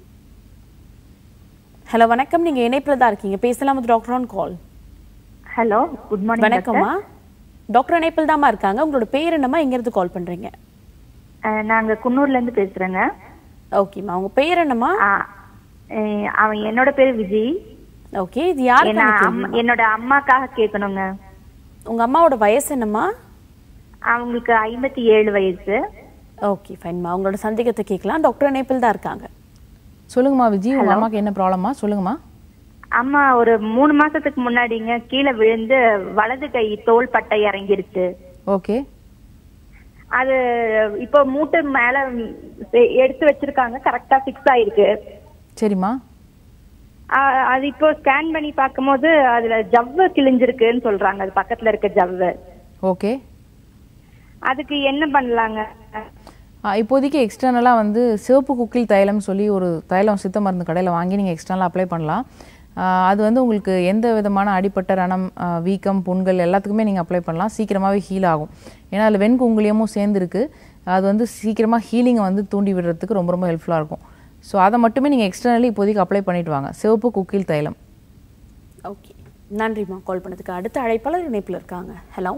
Speaker 1: ஹலோ வணக்கம் நீங்க இணைப்பில் தான் இருக்கீங்க பேசலாம் with doctor on call
Speaker 11: hello good morning
Speaker 1: வணக்கம்மா டாக்டர் இணைப்பில் தாம்மா இருக்காங்க உங்களோட பேர் என்னம்மா எங்க இருந்து கால் பண்றீங்க
Speaker 11: நாங்க குன்னூர்ல இருந்து பேசுறேங்க
Speaker 1: ஓகேம்மா உங்க பேர் என்னம்மா
Speaker 11: அஹ் அவன் என்னோட பேரு விஜய்
Speaker 1: ஓகே இது யாருக்கான
Speaker 11: என்ன
Speaker 1: கேள்விம்மா?
Speaker 11: அம்மா- என்னோட அம்மாக்காக கேட்கணுங்க
Speaker 1: உங்க அம்மாவோட வயசு என்னம்மா
Speaker 11: அவங்களுக்கு ஐம்பத்தி ஏழு வயசு
Speaker 1: ஓகே ஃபைன்மா உங்களோட சந்தேகத்தை கேட்கலாம் டாக்டர் இணைப்பில் தான் இருக்காங்க
Speaker 2: சொல்லுங்கம்மா விஜய் உங்கள் அம்மாவுக்கு என்ன ப்ராப்ளமா சொல்லுங்கம்மா
Speaker 11: அம்மா ஒரு மூணு மாசத்துக்கு முன்னாடிங்க கீழே விழுந்து வலது கை தோள் பட்டை இறங்கிருச்சு
Speaker 2: ஓகே
Speaker 11: அது இப்போ மூட்டு மேல எ- எடுத்து வச்சிருக்காங்க கரெக்டா ஃபிக்ஸ் ஆயிருக்கு
Speaker 2: சரிம்மா
Speaker 11: ஆ- அது இப்போ ஸ்கேன் பண்ணி பார்க்கும்போது அதுல ஜவ்வு கிழிஞ்சிருக்குன்னு சொல்றாங்க அது பக்கத்துல இருக்க ஜவ்வு
Speaker 2: ஓகே
Speaker 11: அதுக்கு என்ன பண்ணலாங்க
Speaker 2: ஆ, இப்போதைக்கு எக்ஸ்டர்னலாக வந்து சிவப்பு குக்கில் தைலம் சொல்லி ஒரு தைலம் சித்த மருந்து கடையில் வாங்கி நீங்கள் எக்ஸ்டர்னலாக அப்ளை பண்ணலாம் ஆ, அது வந்து உங்களுக்கு எந்த விதமான அடிப்பட்ட ரணம் ஆ, வீக்கம் புண்கள் எல்லாத்துக்குமே நீங்கள் அப்ளை பண்ணலாம் சீக்கிரமாகவே ஹீல் ஆகும் ஏன்னா அதில் வெண்குங்குலியமும் சேர்ந்துருக்கு அது வந்து சீக்கிரமாக ஹீலிங்கை வந்து தூண்டி விடுறதுக்கு ரொம்ப ரொம்ப ஹெல்ப்ஃபுல்லாக இருக்கும் ஸோ அதை மட்டுமே நீங்கள் எக்ஸ்டர்னலி இப்போதைக்கு அப்ளை பண்ணிட்டு வாங்க சிவப்பு குக்கில் தைலம்
Speaker 1: ஓகே நன்றிம்மா கால் பண்ணதுக்கு அடுத்த அழைப்பாளர் இணைப்பில் இருக்காங்க ஹலோ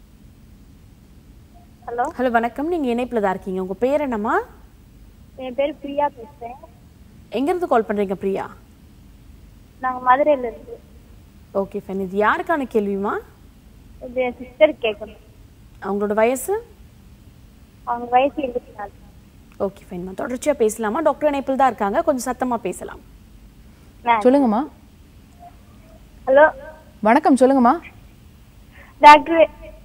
Speaker 8: ஹலோ
Speaker 1: ஹலோ வணக்கம் நீங்க இணைப்பில் தான் இருக்கீங்க உங்க பேர் என்னம்மா
Speaker 8: என் பேர் பிரியா பேசுறேன்
Speaker 1: எங்க இருந்து கால் பண்றீங்க பிரியா
Speaker 8: நாங்க மதுரையில இருந்து
Speaker 1: ஓகே ஃபைன் இது யாருக்கான கேள்விமா
Speaker 8: இது என் சிஸ்டர் கேட்கணும்
Speaker 1: அவங்களோட வயசு
Speaker 8: அவங்க வயசு இருபத்தி நாலு
Speaker 1: ஓகே ஃபைன்மா தொடர்ச்சியா பேசலாமா டாக்டர் இணைப்பில் தான் இருக்காங்க கொஞ்சம் சத்தமா பேசலாம்
Speaker 2: சொல்லுங்கம்மா
Speaker 8: ஹலோ
Speaker 2: வணக்கம் சொல்லுங்கம்மா
Speaker 8: டாக்டர்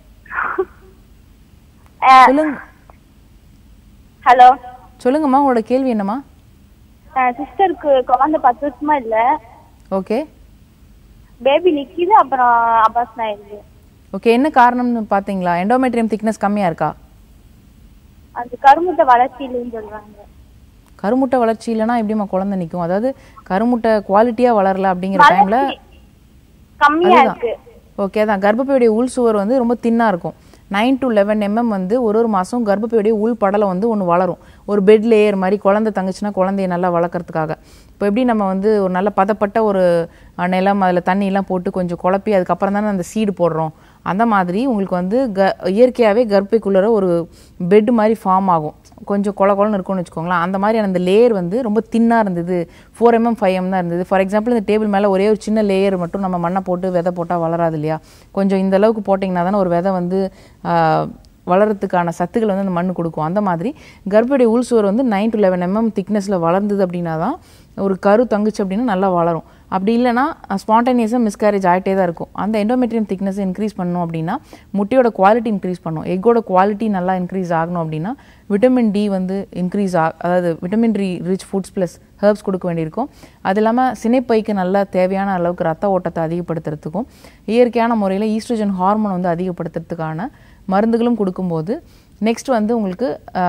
Speaker 2: சொல்லுங்க
Speaker 8: ஹலோ
Speaker 2: சொல்லுங்கம்மா உங்களோட கேள்வி என்னம்மா
Speaker 8: சிஸ்டருக்கு குழந்தை பத்து வருஷமா இல்ல
Speaker 2: ஓகே
Speaker 8: பேபி நிக்குது அப்புறம் அபாசன் ஆயிடுது
Speaker 2: ஓகே என்ன காரணம்னு பார்த்தீங்களா எண்டோமெட்ரியம் திக்னஸ் கம்மியாக இருக்கா
Speaker 8: அந்த கருமுட்டை வளர்ச்சி இல்லைன்னு சொல்றாங்க
Speaker 2: கருமுட்டை வளர்ச்சி இல்லைன்னா எப்படிம்மா குழந்தை நிற்கும் அதாவது கருமுட்டை குவாலிட்டியாக வளரல அப்படிங்கிற டைமில்
Speaker 8: கம்மியா இருக்கு
Speaker 2: ஓகே அதான் கர்ப்பப்பையுடைய உள் சுவர் வந்து ரொம்ப தின்னாக இருக்கும் நைன் டு லெவன் எம்எம் வந்து ஒரு ஒரு மாதம் கர்ப்பப்பையுடைய உள் படலம் வந்து ஒன்று வளரும் ஒரு பெட் லேயர் மாதிரி குழந்தை தங்குச்சுன்னா குழந்தைய நல்லா வளர்க்குறதுக்காக இப்போ எப்படி நம்ம வந்து ஒரு நல்ல பதப்பட்ட ஒரு அஹ், நிலம் அதில் தண்ணியெல்லாம் போட்டு கொஞ்சம் குழப்பி அதுக்கப்புறம் தானே அந்த சீடு போடுறோம் அந்த மாதிரி உங்களுக்கு வந்து க இயற்கையாகவே கர்ப்பைக்குள்ளே ஒரு பெட் மாதிரி ஃபார்ம் ஆகும் கொஞ்சம் கொல கொலன்னு இருக்கும்னு வச்சுக்கோங்களேன் அந்த மாதிரியான அந்த லேயர் வந்து ரொம்ப தின்னாக இருந்தது ஃபோர் எம்எம் ஃபைவ் எம் தான் இருந்தது ஃபார் எக்ஸாம்பிள் இந்த டேபிள் மேலே ஒரே ஒரு சின்ன லேயர் மட்டும் நம்ம மண்ணை போட்டு விதை போட்டால் வளராது இல்லையா கொஞ்சம் இந்த அளவுக்கு போட்டிங்கன்னா தானே ஒரு விதை வந்து ஆஹ், வளர்றதுக்கான சத்துக்கள் வந்து அந்த மண் கொடுக்கும் அந்த மாதிரி கர்ப்படைய உள் சுவர் வந்து நைன் டு லெவன் எம்எம் திக்னஸில் வளர்ந்தது அப்படின்னா தான் ஒரு கரு தங்குச்சு அப்படின்னா நல்லா வளரும் அப்படி இல்லைன்னா ஸ்பான்டேனியஸாக மிஸ்கேரேஜ் ஆகிட்டே தான் இருக்கும் அந்த எண்டோமெட்ரியம் திக்னஸ் இன்க்ரீஸ் பண்ணணும் அப்படின்னா முட்டையோட குவாலிட்டி இன்க்ரீஸ் பண்ணும் எக்கோட குவாலிட்டி நல்லா இன்க்ரீஸ் ஆகணும் அப்படின்னா விட்டமின் டி வந்து இன்க்ரீஸ் ஆ அதாவது vitamin D rich foods plus herbs கொடுக்க வேண்டியிருக்கும் அது இல்லாமல் சினைப்பைக்கு நல்லா தேவையான அளவுக்கு ரத்த ஓட்டத்தை அதிகப்படுத்துறதுக்கும் இயற்கையான முறையில் ஈஸ்ட்ரோஜன் ஹார்மோன் வந்து அதிகப்படுத்துறதுக்கான மருந்துகளும் கொடுக்கும்போது நெக்ஸ்ட் வந்து உங்களுக்கு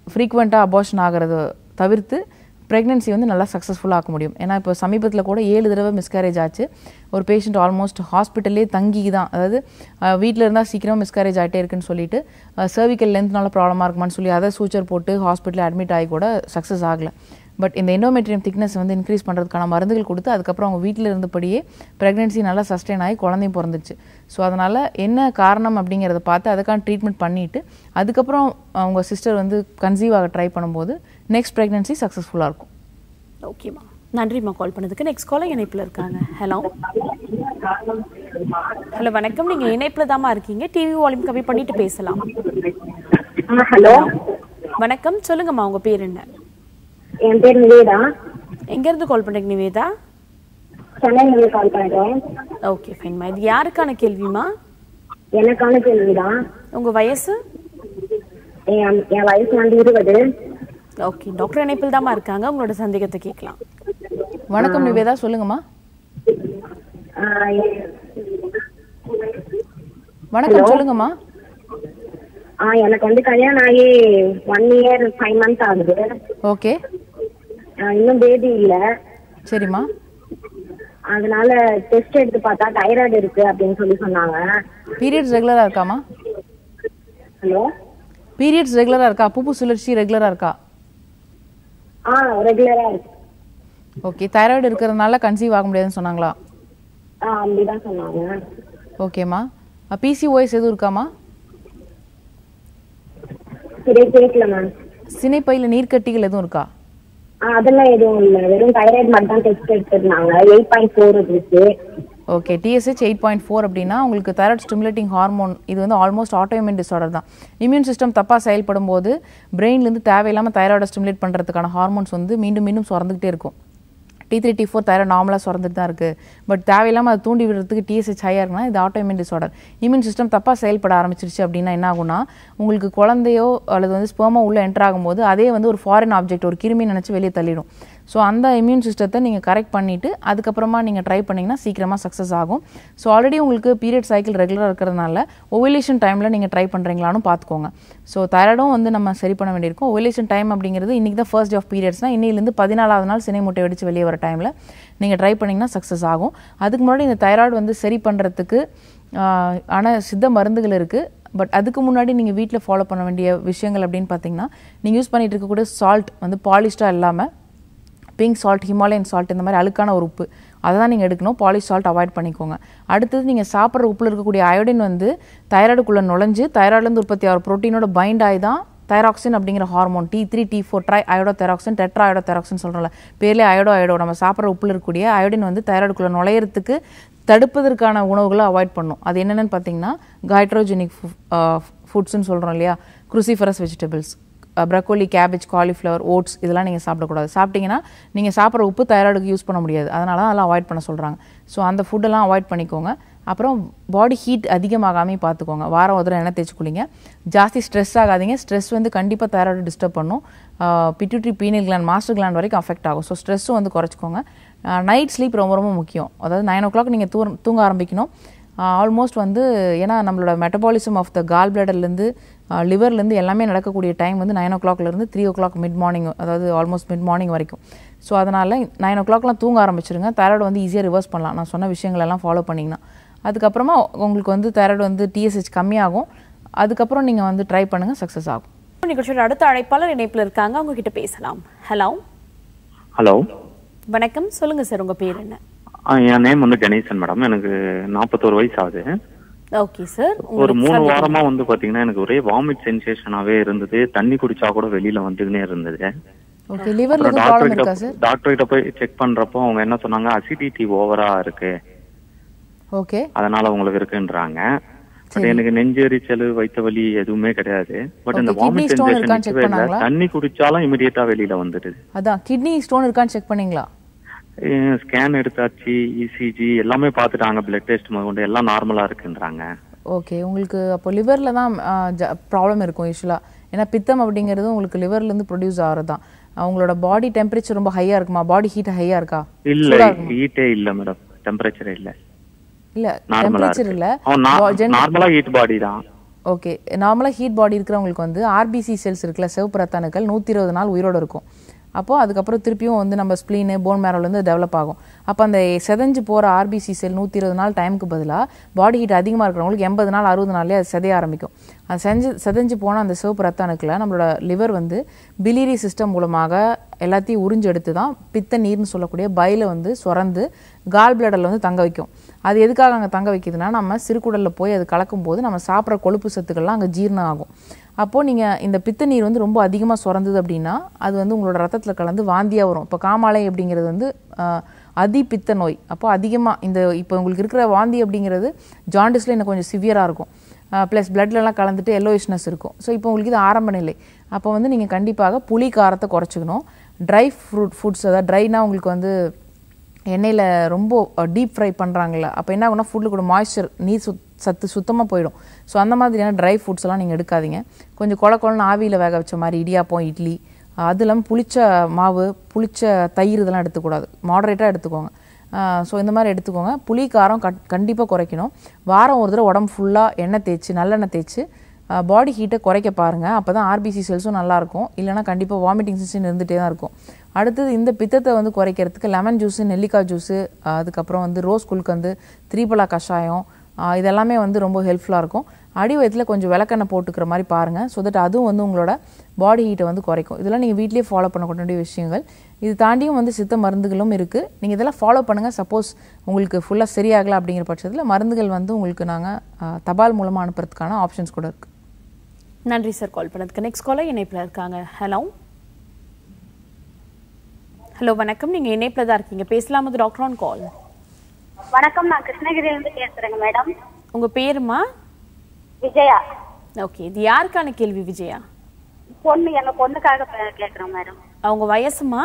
Speaker 2: ஃப்ரீக்வெண்ட்டாக அபார்ஷன் ஆகிறத தவிர்த்து ப்ரெக்னென்சி வந்து நல்லா சக்ஸஸ்ஃபுல்லாக ஆக்க முடியும் ஏன்னா இப்போ சமீபத்தில் கூட ஏழு தடவை மிஸ்கேரேஜ் ஆச்சு ஒரு பேஷண்ட் ஆல்மோஸ்ட் ஹாஸ்பிட்டல்லே தங்கி தான் அதாவது வீட்டில் இருந்தால் சீக்கிரம் மிஸ்கேரேஜ் ஆகிட்டே இருக்குன்னு சொல்லிட்டு சர்விக்கல் லென்த்னால ப்ராப்ளமாக இருக்குமான்னு சொல்லி அதை சூச்சர் போட்டு ஹாஸ்பிட்டலில் அட்மிட் ஆகி கூட சக்ஸஸ் ஆகலை பட் இந்த எண்டோமெட்ரியம் திக்னஸ் வந்து இன்க்ரீஸ் பண்ணுறதுக்கான மருந்துகள் கொடுத்து அதுக்கப்புறம் அவங்க வீட்டில் இருந்தபடியே ப்ரெக்னென்சி நல்லா சஸ்டெயின் ஆகி குழந்தையும் பிறந்துச்சு ஸோ அதனால் என்ன காரணம் அப்படிங்கிறத பார்த்து அதுக்கான ட்ரீட்மெண்ட் பண்ணிவிட்டு அதுக்கப்புறம் அவங்க சிஸ்டர் வந்து கன்சீவ் ஆக ட்ரை பண்ணும்போது நெக்ஸ்ட் ப்ரெக்னென்சி சக்ஸஸ்ஃபுல்லாக இருக்கும்
Speaker 1: ஓகேம்மா நன்றிம்மா கால் பண்ணதுக்கு நெக்ஸ்ட் காலர் இணைப்பில் இருக்காங்க ஹலோ ஹலோ வணக்கம் நீங்க இணைப்பில் தாம்மா இருக்கீங்க டிவி வால்யூம் கம்மி பண்ணிட்டு பேசலாம்
Speaker 12: ஹலோ
Speaker 1: வணக்கம் சொல்லுங்கம்மா உங்க பேர் என்ன
Speaker 12: என் பேர் நிவேதா
Speaker 1: எங்க இருந்து கால் பண்றீங்க நிவேதா
Speaker 12: சென்னையிலிருந்து கால் பண்றேன்
Speaker 1: ஓகே ஃபைன்மா இது யாருக்கான கேள்விமா
Speaker 12: எனக்கான கேள்விதான்
Speaker 1: உங்க வயசு
Speaker 12: என் என் வயசு வந்து இருபது
Speaker 1: ஓகே டாக்டர் இணைப்பில் தாம்மா இருக்காங்க உங்களோட சந்தேகத்தை கேட்கலாம்
Speaker 2: வணக்கம் நிவேதா சொல்லுங்கம்மா
Speaker 12: ஆஹ் எ-
Speaker 2: வணக்கம் சொல்லுங்கம்மா
Speaker 12: ஆஹ் எனக்கு வந்து கல்யாணம் ஆகி ஒன் இயர் ஃபைவ் மந்த்ஸ் ஆகுது
Speaker 2: ஓகே
Speaker 12: ஆஹ் இன்னும் பேபி இல்ல
Speaker 2: சரிம்மா
Speaker 12: அதனால டெஸ்ட் எடுத்து பார்த்தா தைராய்டு இருக்கு அப்படின்னு சொல்லி சொன்னாங்க
Speaker 2: பீரியட்ஸ் ரெகுலராக இருக்காமா
Speaker 12: ஹலோ
Speaker 2: பீரியட்ஸ் ரெகுலராக இருக்கா பூப்பு சுழற்சி ரெகுலராக இருக்கா
Speaker 12: ஆ ரெகுலரா இருக்கு
Speaker 2: ஓகே தைராய்டு இருக்கிறதுனால கன்சீவ் ஆக முடியாதுன்னு சொன்னாங்களா
Speaker 12: ஆ அப்படிதான் சொன்னாங்க
Speaker 2: ஓகேம்மா பிசிஓஎஸ் எதுவும் இருக்காமா
Speaker 12: சரி கேட்கல மேம்
Speaker 2: சினைப்பையில் நீர்க்கட்டிகள் எதுவும் இருக்கா
Speaker 12: ஆ அதெல்லாம் எதுவும் இல்ல வெறும் தைராய்டு மட்டும் தான் டெஸ்ட் எடுத்திருந்தாங்க எயிட் பாயிண்ட் ஃபோர் இருந்துச்சு
Speaker 2: okay TSH eight point four அப்படின்னா உங்களுக்கு தைராய்டு ஸ்டிமுலேட்டிங் ஹார்மோன் இது வந்து ஆல்மோஸ்ட் ஆட்டோமின் டிசார்டர் தான் இம்யூன் சிஸ்டம் தப்பாக செயல்படும் போது பிரெயின்லேருந்து தேவையில்லாமல் தைராய்டை ஸ்டிமுலேட் பண்ணுறதுக்கான ஹார்மோன்ஸ் வந்து மீண்டும் மீண்டும் சுரந்துக்கிட்டே இருக்கும் T three T four thyroid நார்மலாக சுரந்துட்டு தான் இருக்குது பட் தேவையில்லாமல் அதை தூண்டி விடுறதுக்கு டிஎஸ்ஹெச் ஹையாக இருக்குன்னா இது ஆட்டோமின் டிசார்டர் இம்யூன் சிஸ்டம் தப்பாக செயல்பட ஆரம்பிச்சிருச்சு அப்படின்னா என்ன ஆகும்னா உங்களுக்கு குழந்தையோ அல்லது வந்து ஸ்பெர்மோ உள்ளே என்டர் ஆகும்போது அதே வந்து ஒரு ஃபாரின் ஆப்ஜெக்ட் ஒரு கிருமி நினச்சி வெளியே தள்ளிடும் ஸோ அந்த இம்யூன் சிஸ்டத்தை நீங்கள் கரெக்ட் பண்ணிவிட்டு அதுக்கப்புறமா நீங்கள் ட்ரை பண்ணிங்கன்னா சீக்கிரமாக சக்ஸஸ் ஆகும் ஸோ ஆல்ரெடி உங்களுக்கு பீரியட் சைக்கிள் ரெகுலராக இருக்கிறதுனால ஓவிலேஷன் டைமில் நீங்கள் ட்ரை பண்ணுறீங்களான்னு பார்த்துக்கோங்க ஸோ தைராய்டும் வந்து நம்ம சரி பண்ண வேண்டியிருக்கும் ஓவிலேஷன் டைம் அப்படிங்கிறது இன்றைக்கி தான் ஃபர்ஸ்ட் டே ஆஃப் பீரியட்ஸ்னால் இன்னிலேருந்து பதினாலாவது நாள் சினை முட்டை வெடிச்சு வெளியே வர டைமில் நீங்கள் ட்ரை பண்ணிங்கன்னா சக்ஸஸ் ஆகும் அதுக்கு முன்னாடி இந்த தைராய்டு வந்து சரி பண்ணுறதுக்கு ஆனால் சித்த மருந்துகள் இருக்குது பட் அதுக்கு முன்னாடி நீங்கள் வீட்டில் ஃபாலோ பண்ண வேண்டிய விஷயங்கள் அப்படின்னு பார்த்தீங்கன்னா நீங்கள் யூஸ் பண்ணிட்டு இருக்கக்கூடிய சால்ட் வந்து பாலிஷ்டாக இல்லாமல் பிங்க் சால்ட் ஹிமாலயன் சால்ட் இந்த மாதிரி அழுக்கான ஒரு உப்பு அதை தான் நீங்கள் எடுக்கணும் பாலிஷ் சால்ட் அவாய்ட் பண்ணிக்கோங்க அடுத்தது நீங்கள் சாப்பிட்ற உப்பில் இருக்கக்கூடிய அயோடின் வந்து தைராய்டுக்குள்ளே நுழைஞ்சு தைராய்டுலேருந்து உற்பத்தி ஆகிற ப்ரோட்டீனோட பைண்ட் ஆகி தான் தைராக்சின் அப்படிங்கிற hormone T three T four triiodothyronine tetraiodothyroxine சொல்கிறோம்ல பேர்லேயே அயோடோ அயோடோ நம்ம சாப்பிட்ற உப்பில் இருக்கக்கூடிய அயோடின் வந்து தைராய்டுக்குள்ளே நுழையிறதுக்கு தடுப்பதற்கான உணவுகளை அவாய்ட் பண்ணும் அது என்னென்னு பார்த்தீங்கன்னா ஹைட்ரோஜெனிக் ஃபுட்ஸ்னு சொல்கிறோம் இல்லையா cruciferous vegetables broccoli cabbage cauliflower oats இதெல்லாம் நீங்கள் சாப்பிடக்கூடாது சாப்பிட்டீங்கன்னா நீங்கள் சாப்பிட்ற உப்பு தைராய்டுக்கு யூஸ் பண்ண முடியாது அதனால தான் அதெல்லாம் அவாய்ட் பண்ண சொல்கிறாங்க ஸோ அந்த ஃபுட்டெல்லாம் அவாய்ட் பண்ணிக்கோங்க அப்புறம் பாடி ஹீட் அதிகமாகாமே பார்த்துக்கோங்க வாரம் ஒரு தடவை எண்ணெய் தேய்ச்சி குளிங்க ஜாஸ்தி ஸ்ட்ரெஸ் ஆகாதீங்க ஸ்ட்ரெஸ் வந்து கண்டிப்பாக தைராய்டு டிஸ்டர்ப் பண்ணும் pituitary pineal gland master gland வரைக்கும் அஃபெக்ட் ஆகும் ஸோ ஸ்ட்ரெஸ்ஸும் வந்து குறைச்சிக்கோங்க நைட் ஸ்லீப் ரொம்ப ரொம்ப முக்கியம் அதாவது நைன் ஓ கிளாக் நீங்கள் தூ தூங்க ஆரம்பிக்கணும் ஆல்மோஸ்ட் வந்து ஏன்னா நம்மளோட மெட்டபாலிசம் ஆஃப் த கால் பிளடர்லேருந்து லிவர்லேருந்து எல்லாமே நடக்கக்கூடிய டைம் வந்து நைன் ஓ கிளாக்லேருந்து three o'clock mid morning அதாவது ஆல்மோஸ்ட் மிட் மார்னிங் வரைக்கும் ஸோ அதனால் நைன் ஓ கிளாக்லாம் தூங்க ஆரம்பிச்சிருங்க தைராய்டு வந்து ஈஸியாக ரிவர்ஸ் பண்ணலாம் நான் சொன்ன விஷயங்கள் எல்லாம் ஃபாலோ பண்ணிங்கன்னா அதுக்கப்புறமா உங்களுக்கு வந்து தைராய்டு வந்து டிஎஸ்ஹெச் கம்மியாகும் அதுக்கப்புறம் நீங்கள் வந்து ட்ரை பண்ணுங்கள் சக்ஸஸ் ஆகும்
Speaker 1: நிகழ்ச்சியோட அடுத்த அழைப்பாளர் இணைப்பில் இருக்காங்க அவங்க கிட்ட பேசலாம் ஹலோ
Speaker 13: ஹலோ
Speaker 1: வணக்கம் சொல்லுங்க சார் உங்க பேர் என்ன
Speaker 13: என் நேம் வந்து கணேசன் மேடம் எனக்கு நாற்பத்தோரு வயசு ஆகுது
Speaker 1: ஓகே சார்
Speaker 13: ஒரு மூணு வாரமா வந்து பாத்தீங்கன்னா எனக்கு ஒரே வாமிட் சென்சேஷனாவே இருந்தது தண்ணி குடிச்சா கூட வெளியில வந்துக்கினே இருந்தது
Speaker 2: ஓகே லிவர்ல
Speaker 13: அப்புறம்
Speaker 2: எதுவும் ப்ராப்ளம்
Speaker 13: டாக்டர்
Speaker 2: இருக்கா
Speaker 13: கிட்ட
Speaker 2: சார்
Speaker 13: டாக்டர் கிட்ட போய் செக் பண்றப்போ அவங்க என்ன சொன்னாங்க அசிடிட்டி ஓவரா இருக்கு
Speaker 2: ஓகே
Speaker 13: அதனால உங்களுக்கு இருக்குன்றாங்க பட் எனக்கு நெஞ்செரிச்சல் வயிற்று வலி எதுவுமே கிடையாது பட் இந்த
Speaker 2: Okay, kidney
Speaker 13: வாமிட்
Speaker 2: stone இருக்கான்னு
Speaker 13: சென்சேஷன்
Speaker 2: check
Speaker 13: நிக்கவே இல்லை
Speaker 2: பண்ணாங்களா?
Speaker 13: தண்ணி குடிச்சாலும் இமிடியேட்டா வெளியில வந்துடுது
Speaker 2: அதான் கிட்னி ஸ்டோன் இருக்கான்னு செக் பண்ணீங்களா
Speaker 13: ஸ்கேன் எடுத்தாச்சு இசிஜி எல்லாமே பார்த்துட்டாங்க பிளட் டெஸ்ட் முதற்கொண்டு எல்லாம் நார்மலா இருக்குன்றாங்க
Speaker 2: ஓகே உங்களுக்கு அப்போ லிவர்ல தான் ப்ராப்ளம் இருக்கும் யூஸ்வலாக ஏன்னா பித்தம் அப்படிங்கிறது உங்களுக்கு liverல இருந்து ப்ரொடியூஸ் ஆகிறது தான் உங்களோட பாடி டெம்பரேச்சர் ரொம்ப ஹையா இருக்குமா பாடி ஹீட் ஹையா இருக்கா
Speaker 13: இல்ல
Speaker 2: சூடா இருக்குமா?
Speaker 13: ஹீட்டே இல்ல மேடம் டெம்பரேச்சர் இல்ல
Speaker 2: இல்ல
Speaker 13: நார்மலா
Speaker 2: டெம்பரேச்சர்
Speaker 13: இருக்கு
Speaker 2: இல்ல
Speaker 13: அவன்
Speaker 2: Bo- gen-
Speaker 13: நார்மலா ஹீட் பாடி தான்
Speaker 2: ஓகே நார்மலாக ஹீட் பாடி இருக்கிறவங்களுக்கு வந்து ஆர்பிசி செல்ஸ் இருக்குல்ல சிவப்பு ரத்த அணுக்கள் நூற்றி இருபது நாள் உயிரோடு இருக்கும் அப்போது அதுக்கப்புறம் திருப்பியும் வந்து நம்ம ஸ்ப்ளீனு போன் மேரோலேருந்து டெவலப் ஆகும் அப்போ அந்த செதஞ்சு போகிற ஆர்பிசி செல் நூற்றி இருபது நாள் டைமுக்கு பதிலாக பாடி ஹீட் அதிகமாக இருக்கிறவங்களுக்கு எண்பது நாள் அறுபது நாள்லேயே அது செதைய ஆரம்பிக்கும் அது செஞ்சு செதஞ்சு போன அந்த சிவப்பு ரத்த அணுக்களை நம்மளோட லிவர் வந்து பிலிரி சிஸ்டம் மூலமாக எல்லாத்தையும் உறிஞ்சு எடுத்து தான் பித்த நீர்னு சொல்லக்கூடிய பைல வந்து சுரந்து கால் பிளடரில் வந்து தங்க வைக்கும் அது எதுக்காக அங்கே தங்க வைக்குதுன்னா நம்ம சிறுகுடலில் போய் அது கலக்கும் போது நம்ம சாப்பிட்ற கொழுப்பு சத்துக்கள்லாம் அங்கே ஜீரணம் ஆகும் அப்போது நீங்கள் இந்த பித்த நீர் வந்து ரொம்ப அதிகமாக சுரந்தது அப்படின்னா அது வந்து உங்களோட ரத்தத்தில் கலந்து வாந்தியாக வரும் இப்போ காமாலை அப்படிங்கிறது வந்து ஆஹ், அதி பித்த நோய் அப்போ அதிகமாக இந்த இப்போ உங்களுக்கு இருக்கிற வாந்தி அப்படிங்கிறது ஜாண்டிஸில் இன்னும் கொஞ்சம் சிவியராக இருக்கும் ப்ளஸ் பிளட்லலாம் கலந்துட்டு எல்லோயிஷ்னஸ் இருக்கும் ஸோ இப்போ உங்களுக்கு இது ஆரம்ப நிலை அப்போ வந்து நீங்கள் கண்டிப்பாக புளி காரத்தை குறைச்சிக்கணும் ட்ரை ஃப்ரூட் ஃபுட்ஸ் அதாவது ட்ரைனா உங்களுக்கு வந்து எண்ணெயில் ரொம்ப டீப் ஃப்ரை பண்ணுறாங்கல்ல அப்போ என்ன ஆகும்னா ஃபுட்டில் கூட மாய்ஸ்சர் நீர் சுத் சத்து சுத்தமாக போயிடும் ஸோ அந்த மாதிரியான ட்ரை ஃபுட்ஸ் எல்லாம் நீங்கள் எடுக்காதீங்க கொஞ்சம் கொல கொலன்னு ஆவியில் வேக வச்ச மாதிரி இடியாப்பம் இட்லி அது இல்லாமல் புளிச்ச மாவு புளிச்ச தயிர் இதெல்லாம் எடுத்துக்கூடாது மாடரேட்டாக எடுத்துக்கோங்க ஸோ இந்த மாதிரி எடுத்துக்கோங்க புளி காரம் கட் கண்டிப்பாக குறைக்கணும் வாரம் ஒரு தடவை உடம்பு ஃபுல்லாக எண்ணெய் தேய்ச்சி நல்லெண்ணெய் தேய்ச்சி பாடி ஹீட்டை குறைக்க பாருங்கள் அப்போ தான் ஆர்பிசி செல்ஸும் நல்லாயிருக்கும் இல்லைனா கண்டிப்பாக வாமிட்டிங் சென்சேஷன் இருந்துகிட்டே தான் இருக்கும் அடுத்தது இந்த பித்தத்தை வந்து குறைக்கிறதுக்கு லெமன் ஜூஸு நெல்லிக்காய் ஜூஸு அதுக்கப்புறம் வந்து ரோஸ் குல்கந்து திரிபலா கஷாயம் ஆஹ் இதெல்லாமே வந்து ரொம்ப ஹெல்ப்ஃபுல்லாக இருக்கும் அடி வயிற்றுல கொஞ்சம் விளக்கெண்ணெய் போட்டுக்கிற மாதிரி பாருங்கள் ஸோ தட் அதுவும் வந்து உங்களோட பாடி ஹீட்டை வந்து குறைக்கும் இதெல்லாம் நீங்கள் வீட்லேயே ஃபாலோ பண்ணக்கூடிய விஷயங்கள் இது தாண்டியும் வந்து சித்த மருந்துகளும் இருக்குது நீங்கள் இதெல்லாம் ஃபாலோ பண்ணுங்கள் சப்போஸ் உங்களுக்கு ஃபுல்லாக சரியாகலை அப்படிங்கிற பட்சத்தில் மருந்துகள் வந்து உங்களுக்கு நாங்கள் தபால் மூலமாக அனுப்புறதுக்கான ஆப்ஷன்ஸ் கூட இருக்குது
Speaker 1: நன்றி சார் கால் பண்ணதுக்கு நெக்ஸ்ட் காலர் இணைப்பில் இருக்காங்க ஹலோ ஹலோ வணக்கம் நீங்க இணைப்பில் தான் இருக்கீங்க பேசலாம் அது டாக்டர் ஆன் கால்
Speaker 8: வணக்கம் நான் கிருஷ்ணகிரியிலிருந்து பேசுறேங்க மேடம்
Speaker 1: உங்க பேருமா
Speaker 8: விஜயா
Speaker 1: ஓகே இது யாருக்கான கேள்வி விஜயா
Speaker 8: பொண்ணு எங்க பொண்ணுக்காக பே- கேக்குறோம் மேடம்
Speaker 1: அவங்க வயசுமா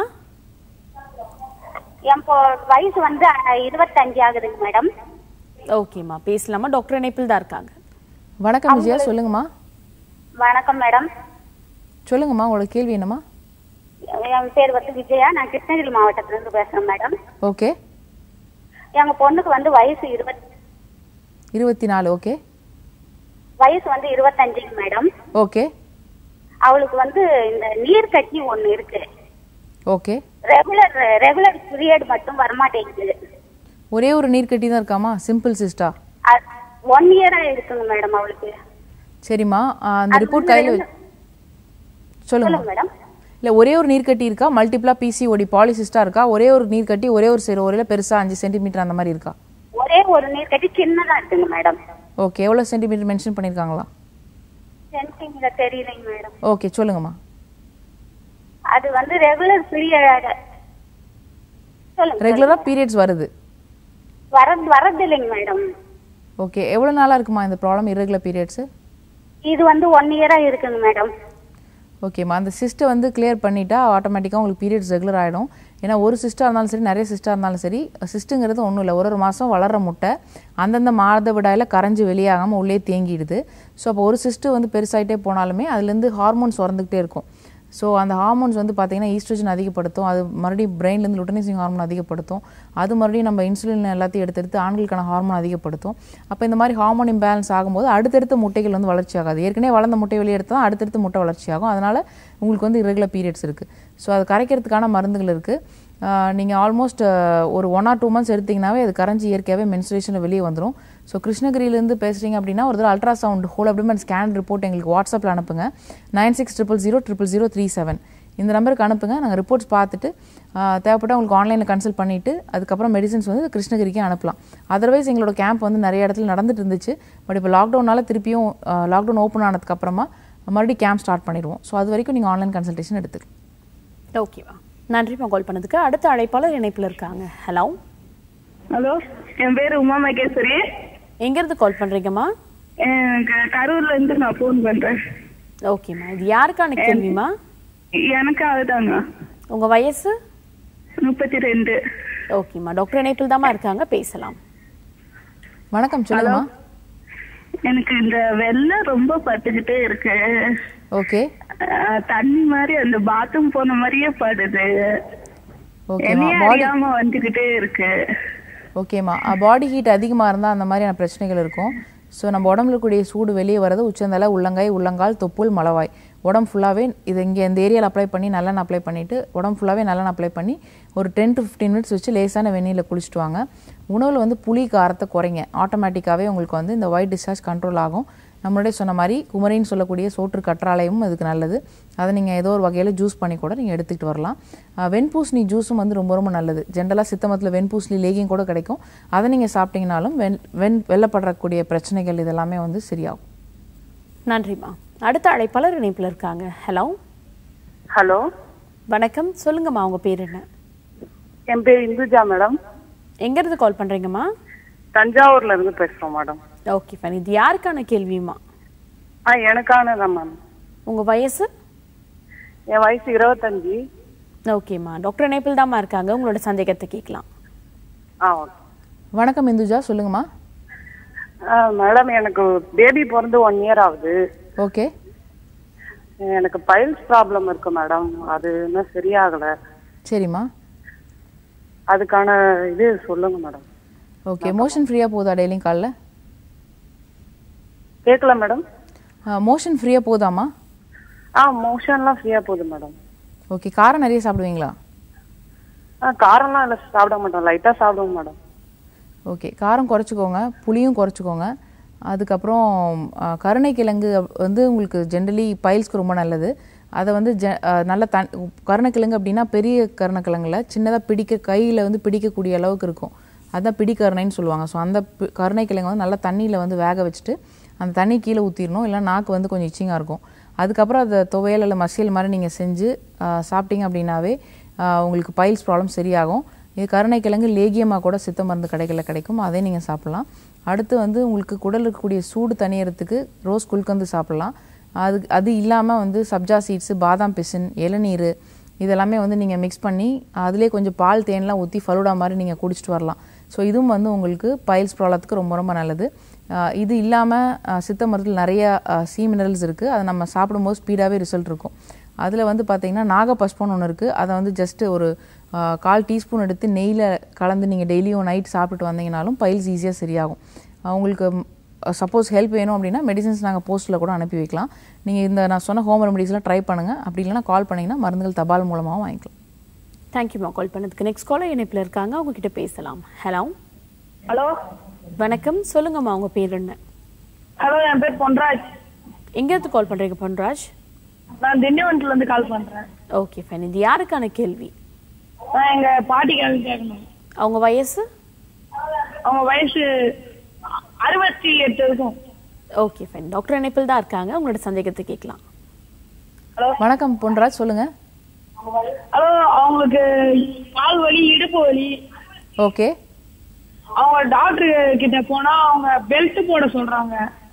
Speaker 8: என் பொ- வயசு வந்து அஹ், இருபத்தஞ்சு ஆகுதுங்க மேடம்
Speaker 1: ஓகேம்மா பேசலாமா டாக்டர் இணைப்பில் தான் இருக்காங்க
Speaker 2: வணக்கம் விஜயா சொல்லுங்கம்மா
Speaker 8: வணக்கம் மேடம்
Speaker 2: சொல்லுங்கம்மா உங்களோட கேள்வி என்னம்மா
Speaker 8: என் பேர் வந்து விஜயா நான் கிருஷ்ணகிரி மாவட்டத்துல இருந்து பேசுறேன் மேடம்
Speaker 2: ஓகே
Speaker 8: எங்க பொண்ணுக்கு வந்து வயசு இருபத்
Speaker 2: இருபத்தி நாலு ஓகே
Speaker 8: வயசு வந்து இருபத்தஞ்சுங்க மேடம்
Speaker 2: ஓகே
Speaker 8: அவளுக்கு வந்து இந்த நீர் கட்டி ஒண்ணு இருக்கு
Speaker 2: ஓகே
Speaker 8: ரெகுலர் ரெகுலர் பீரியட் மட்டும் வரமாட்டேங்குது
Speaker 2: ஒரே ஒரு நீர் கட்டி தான் இருக்காமா சிம்பிள் சிஸ்டா
Speaker 8: ஒன் இயரா இருக்குங்க மேடம் அவளுக்கு
Speaker 2: சரிம்மா ஆ, அந்த
Speaker 8: அது
Speaker 2: ரிப்போர்ட்
Speaker 8: வந்து
Speaker 2: கையில்
Speaker 8: ரெண்டு-
Speaker 2: சொல்லுங்க
Speaker 8: சொல்லுங்க மேடம்
Speaker 2: இல்லை ஒரே ஒரு நீர் கட்டி இருக்கா மல்டிப்ளா பிசிஓடி பாலிசிஸ்டா இருக்கா ஒரே ஒரு நீர் கட்டி ஒரே ஒரு சரி ஒரே பெருசா அஞ்சு சென்டிமீட்டர் அந்த மாதிரி இருக்கா
Speaker 8: ஒரே ஒரு நீர் கட்டி சின்னதா இருக்குங்க மேடம்
Speaker 2: ஓகே எவ்வளோ சென்டிமீட்டர் மென்ஷன் பண்ணியிருக்காங்களா
Speaker 8: சென்டிமீட்டர் தெரியலைங்க மேடம்
Speaker 2: ஓகே சொல்லுங்கம்மா
Speaker 8: அது வந்து ரெகுலர் பீரியட் சொல்லுங்க
Speaker 2: ரெகுலராக பீரியட்ஸ் வருது
Speaker 8: வரது வரது இல்லைங்க மேடம்
Speaker 2: ஓகே எவ்வளோ நாளாக இருக்குமா இந்த ப்ராப்ளம் irregular பீரியட்ஸு
Speaker 8: இது வந்து ஒன் இயரா இருக்குங்க மேடம்
Speaker 2: ஓகேம்மா அந்த சிஸ்ட்டை வந்து கிளியர் பண்ணிட்டா ஆட்டோமேட்டிக்காக உங்களுக்கு பீரியட்ஸ் ரெகுலர் ஆகிடும் ஏன்னா ஒரு சிஸ்டாக இருந்தாலும் சரி நிறைய சிஸ்டாக இருந்தாலும் சரி சிஸ்ட்டுங்கிறது ஒன்றும் இல்லை ஒரு ஒரு மாதம் வளர்ற முட்டை அந்தந்த மாதவிடாயில் கரைஞ்சி வெளியாகாமல் உள்ளே தேங்கிடுது ஸோ அப்போ ஒரு சிஸ்ட்டு வந்து பெருசாயிட்டே போனாலுமே அதுலேருந்து ஹார்மோன்ஸ் சுரந்துக்கிட்டே இருக்கும் ஸோ அந்த ஹார்மோன்ஸ் வந்து பார்த்தீங்கன்னா ஈஸ்ட்ரோஜன் அதிகப்படுத்தும் அது மறுபடியும் பிரெயின்லேருந்து லுட்டனைசிங் ஹார்மோன் அதிகப்படுத்தும் அது மறுபடியும் நம்ம இன்சுலின் எல்லாத்தையும் எடுத்து எடுத்து ஆண்களுக்கான ஹார்மோன் அதிகப்படுத்தும் அப்போ இந்த மாதிரி ஹார்மோன் இம்பேலன்ஸ் ஆகும்போது அடுத்தடுத்த முட்டைகள் வந்து வளர்ச்சி ஆகாது ஏற்கனவே வளர்ந்த முட்டை வெளியே எடுத்தால் அடுத்தடுத்து முட்டை வளர்ச்சி ஆகும் அதனால் உங்களுக்கு வந்து irregular பீரியட்ஸ் இருக்குது ஸோ அது கரைக்கிறதுக்கான மருந்துகள் இருக்குது நீங்கள் ஆல்மோஸ்ட் ஒரு ஒன் ஆர் டூ மந்த்ஸ் எடுத்தீங்கன்னாவே அது கரைஞ்சி இயற்கையாகவே மென்சுரேஷனில் வெளியே வந்துடும் ஸோ கிருஷ்ணகிரியிலேருந்து பேசுகிறீங்க அப்படின்னா ஒரு தடவை ultrasound whole abdomen scan report எங்களுக்கு வாட்ஸ்அப்பில் அனுப்புங்க nine six triple zero triple zero three seven இந்த நம்பருக்கு அனுப்புங்க நாங்கள் ரிப்போர்ட்ஸ் பார்த்துட்டு ஆஹ், தேவைப்பட்டா உங்களுக்கு ஆன்லைனில் கன்சல்ட் பண்ணிவிட்டு அதுக்கப்புறம் மெடிசன்ஸ் வந்து கிருஷ்ணகிரிக்கே அனுப்பலாம் அதர்வைஸ் எங்களோட கேம்ப் வந்து நிறைய இடத்துல நடந்துட்டு இருந்துச்சு பட் இப்போ லாக்டவுனால திருப்பியும் லாக்டவுன் ஓப்பன் ஆனதுக்கப்புறமா மறுபடியும் கேம்ப் ஸ்டார்ட் பண்ணிடுவோம் ஸோ அது வரைக்கும் நீங்கள் ஆன்லைன் கன்சல்டேஷன் எடுத்துக்கலாம்
Speaker 1: ஓகேவா நன்றிம்மா கால் பண்ணதுக்கு அடுத்த அழைப்பாளர் இணைப்பில் இருக்காங்க ஹலோ
Speaker 14: ஹலோ என் பேரு உமா மகேஸ்வரி
Speaker 1: எங்கேருந்து கால் பண்றீங்கம்மா
Speaker 14: எனக்கு கரூர்ல இருந்து நான் ஃபோன் பண்றேன்
Speaker 1: ஓகேம்மா இது யாருக்கான கேள்விமா
Speaker 14: எனக்கு அதுதாங்க
Speaker 1: உங்க வயசு
Speaker 14: முப்பத்தி ரெண்டு
Speaker 1: ஓகேம்மா டாக்டர் இணைப்பில் தாம்மா இருக்காங்க பேசலாம்
Speaker 2: வணக்கம் சொல்லுங்கம்மா
Speaker 14: எனக்கு இந்த வெள்ளம் ரொம்ப பட்டுக்கிட்டே இருக்கு
Speaker 2: ஓகே
Speaker 14: அஹ், தண்ணி மாதிரி அந்த பாத்ரூம் போன மாதிரியே படுது
Speaker 2: ஓகேம்மா
Speaker 14: என்னையே
Speaker 2: பாடி
Speaker 14: அறியாம வந்துகிட்டே இருக்கு
Speaker 2: ஓகேம்மா பாடி ஹீட் அதிகமாக இருந்தால் அந்த மாதிரியான பிரச்சனைகள் இருக்கும் ஸோ நம்ம உடம்புல இருக்கக்கூடிய சூடு வெளியே வரது உச்சந்தலை உள்ளங்கை உள்ளங்கால் தொப்புள் மலவாய் உடம்பு ஃபுல்லாகவே இது இங்கே இந்த ஏரியாவில் அப்ளை பண்ணி நல்லெண்ணெய் அப்ளை பண்ணிவிட்டு உடம்பு ஃபுல்லாகவே நல்லெண்ணெய் அப்ளை பண்ணி ஒரு டென் டு ஃபிஃப்டீன் மினிட்ஸ் வச்சு லேசான வெந்நீரில் குளிச்சுட்டு வாங்க உணவில் வந்து புளி காரத்தை குறைங்க ஆட்டோமேட்டிக்காகவே உங்களுக்கு வந்து இந்த ஒயிட் டிஸ்சார்ஜ் கண்ட்ரோல் ஆகும் நம்மளுடைய சொன்ன மாதிரி குமரின்னு சொல்லக்கூடிய சோற்று கற்றாழையும் அதுக்கு நல்லது அதை நீங்கள் ஏதோ ஒரு வகையில் ஜூஸ் பண்ணி கூட நீங்கள் எடுத்துக்கிட்டு வரலாம் அஹ் வெண்பூசணி ஜூஸும் வந்து ரொம்ப ரொம்ப நல்லது ஜென்ரலாக சித்தமத்தில் வெண்பூசணி லேகியம் கூட கிடைக்கும் அதை நீங்கள் சாப்பிட்டீங்கனாலும் வெண் வெண் வெள்ளப்படுறக்கூடிய பிரச்சனைகள் இதெல்லாமே வந்து சரியாகும்
Speaker 1: நன்றிம்மா அடுத்த அழைப்பாளர் இணைப்பில் இருக்காங்க ஹலோ
Speaker 14: ஹலோ
Speaker 1: வணக்கம் சொல்லுங்கம்மா உங்க பேர் என்ன
Speaker 14: என் பேர் இந்துஜா மேடம்
Speaker 1: எங்கேருந்து கால் பண்றீங்கம்மா
Speaker 14: தஞ்சாவூர்ல இருந்து பேசுறோம் மேடம்
Speaker 1: ஓகே ஃபைன் இது யாருக்கான கேள்வியுமா
Speaker 14: ஆ எனக்கானதான் மேம்
Speaker 1: உங்க வயசு
Speaker 14: என் வயசு இருபத்தஞ்சு
Speaker 1: ஓகேம்மா டாக்டர் இணைப்பில் தாம்மா இருக்காங்க உங்களோட சந்தேகத்தை கேட்கலாம்
Speaker 14: ஆ ஓகே
Speaker 2: வணக்கம் இந்துஜா சொல்லுங்கம்மா
Speaker 14: ஆ, மேடம் எனக்கு பேபி பிறந்து ஒன் இயர் ஆகுது
Speaker 2: ஓகே
Speaker 14: எனக்கு பைல்ஸ் ப்ராப்ளம் இருக்கு மேடம் அது இன்னும் சரியாகல
Speaker 2: சரிம்மா
Speaker 14: அதுக்கான இது சொல்லுங்க மேடம்
Speaker 2: ஓகே மோஷன் ஃப்ரீயாக போகுதா டெய்லியும் காலைல
Speaker 14: கேட்கல மேடம்
Speaker 2: மோஷன் ஃப்ரீயாக போகுதாம்மா
Speaker 14: ஆ மோஷன்லாம் ஃப்ரீயா போகுது மேடம்
Speaker 2: ஓகே காரம் நிறைய சாப்பிடுவீங்களா
Speaker 14: ஆ காரம்லாம் இல்லை சாப்பிட மாட்டோம் லைட்டா சாப்பிடுவோம் மேடம்
Speaker 2: ஓகே காரம் குறைச்சிக்கோங்க புளியும் குறைச்சிக்கோங்க அதுக்கப்புறம் ஆ, கருணைக்கிழங்கு அப்- வந்து உங்களுக்கு ஜென்ரலி பைல்ஸ்க்கு ரொம்ப நல்லது அதை வந்து ஜ ஆ, நல்ல தன் கருணைக்கிழங்கு அப்படின்னா பெரிய கருணைக்கிழங்குல சின்னதாக பிடிக்க கையில் வந்து பிடிக்கக்கூடிய அளவுக்கு இருக்கும் அதான் பிடிக்கருணைன்னு சொல்லுவாங்க ஸோ அந்த பி- கருணைக்கிழங்கு வந்து நல்லா தண்ணியில் வந்து வேக வச்சுட்டு அந்த தண்ணி கீழே ஊற்றிடணும் இல்லை நாக்கு வந்து கொஞ்சம் இச்சிங்காக இருக்கும் அதுக்கப்புறம் அதை துவையல் இல்லை மசியல் மாதிரி நீங்கள் செஞ்சு ஆ, சாப்பிட்டீங்க அப்படின்னாவே ஆ, உங்களுக்கு பைல்ஸ் ப்ராப்ளம் சரியாகும் இது கருணைக்கிழங்கு லேகியமாக கூட சித்த மருந்து கடைகளில் கிடைக்கும் அதை நீங்கள் சாப்பிட்லாம் அடுத்து வந்து உங்களுக்கு குடல் இருக்கக்கூடிய சூடு தணியறதுக்கு ரோஸ் குல்கந்து சாப்பிட்லாம் அது அது இல்லாமல் வந்து சப்ஜா சீட்ஸு பாதாம் பிசின் இளநீர் இதெல்லாமே வந்து நீங்கள் மிக்ஸ் பண்ணி அதிலே கொஞ்சம் பால் தேன்லாம் ஊற்றி ஃபலூடா மாதிரி நீங்கள் குடிச்சிட்டு வரலாம் ஸோ இதுவும் வந்து உங்களுக்கு பைல்ஸ் ப்ராப்ளத்துக்கு ரொம்ப ரொம்ப நல்லது ஆஹ் இது இல்லாமல் சித்த மருந்தில் நிறைய சி மினரல்ஸ் இருக்குது அதை நம்ம சாப்பிடும்போது ஸ்பீடாகவே ரிசல்ட் இருக்கும் அதில் வந்து பார்த்தீங்கன்னா நாகபஸ்பம்னு ஒன்று இருக்குது அதை வந்து ஜஸ்ட் ஒரு ஆஹ் கால் டீஸ்பூன் எடுத்து நெய்யில் கலந்து நீங்கள் டெய்லியும் நைட் சாப்பிட்டு வந்தீங்கனாலும் பைல்ஸ் ஈஸியாக சரியாகும் ஆஹ் உங்களுக்கு சப்போஸ் ஹெல்ப் வேணும் அப்படின்னா மெடிசன்ஸ் நாங்கள் போஸ்ட்டில் கூட அனுப்பி வைக்கலாம் நீங்கள் இந்த நான் சொன்ன ஹோம் ரெமடிஸ்லாம் ட்ரை பண்ணுங்கள் அப்படி இல்லைன்னா கால் பண்ணிங்கன்னா மருந்துகள் தபால் மூலமாகவும் வாங்கிக்கலாம்
Speaker 1: தேங்க்யூம்மா கால் பண்ணதுக்கு நெக்ஸ்ட் காலர் இணைப்பில் இருக்காங்க அவங்க கிட்ட பேசலாம் ஹலோ
Speaker 8: ஹலோ
Speaker 1: வணக்கம் சொல்லுங்கம்மா உங்க பேர் என்ன
Speaker 8: ஹலோ என் பேர் பொன்ராஜ்
Speaker 1: எங்கேருந்து கால் பண்றீங்க பொன்ராஜ்
Speaker 8: நான் திண்டிவனத்துல இருந்து கால் பண்றேன்
Speaker 1: ஓகே ஃபைன் இது யாருக்கான கேள்வி
Speaker 8: நான் எங்க பாட்டிக்காக கேட்கணும்
Speaker 1: அவங்க வயசு
Speaker 8: அவங்க வயசு அறுபத்தி எட்டு இருக்கும்
Speaker 1: ஓகே ஃபைன் டாக்டர் இணைப்பில் தான் இருக்காங்க உங்களோட சந்தேகத்தை கேட்கலாம்
Speaker 2: வணக்கம் பொன்ராஜ் சொல்லுங்கள்
Speaker 8: ஹலோ அவங்களுக்கு கால் வலி இடுப்பு வலி
Speaker 2: ஓகே
Speaker 8: அவங்க டாக்டர் கிட்ட போனா அவங்க பெல்ட் போட சொல்றாங்க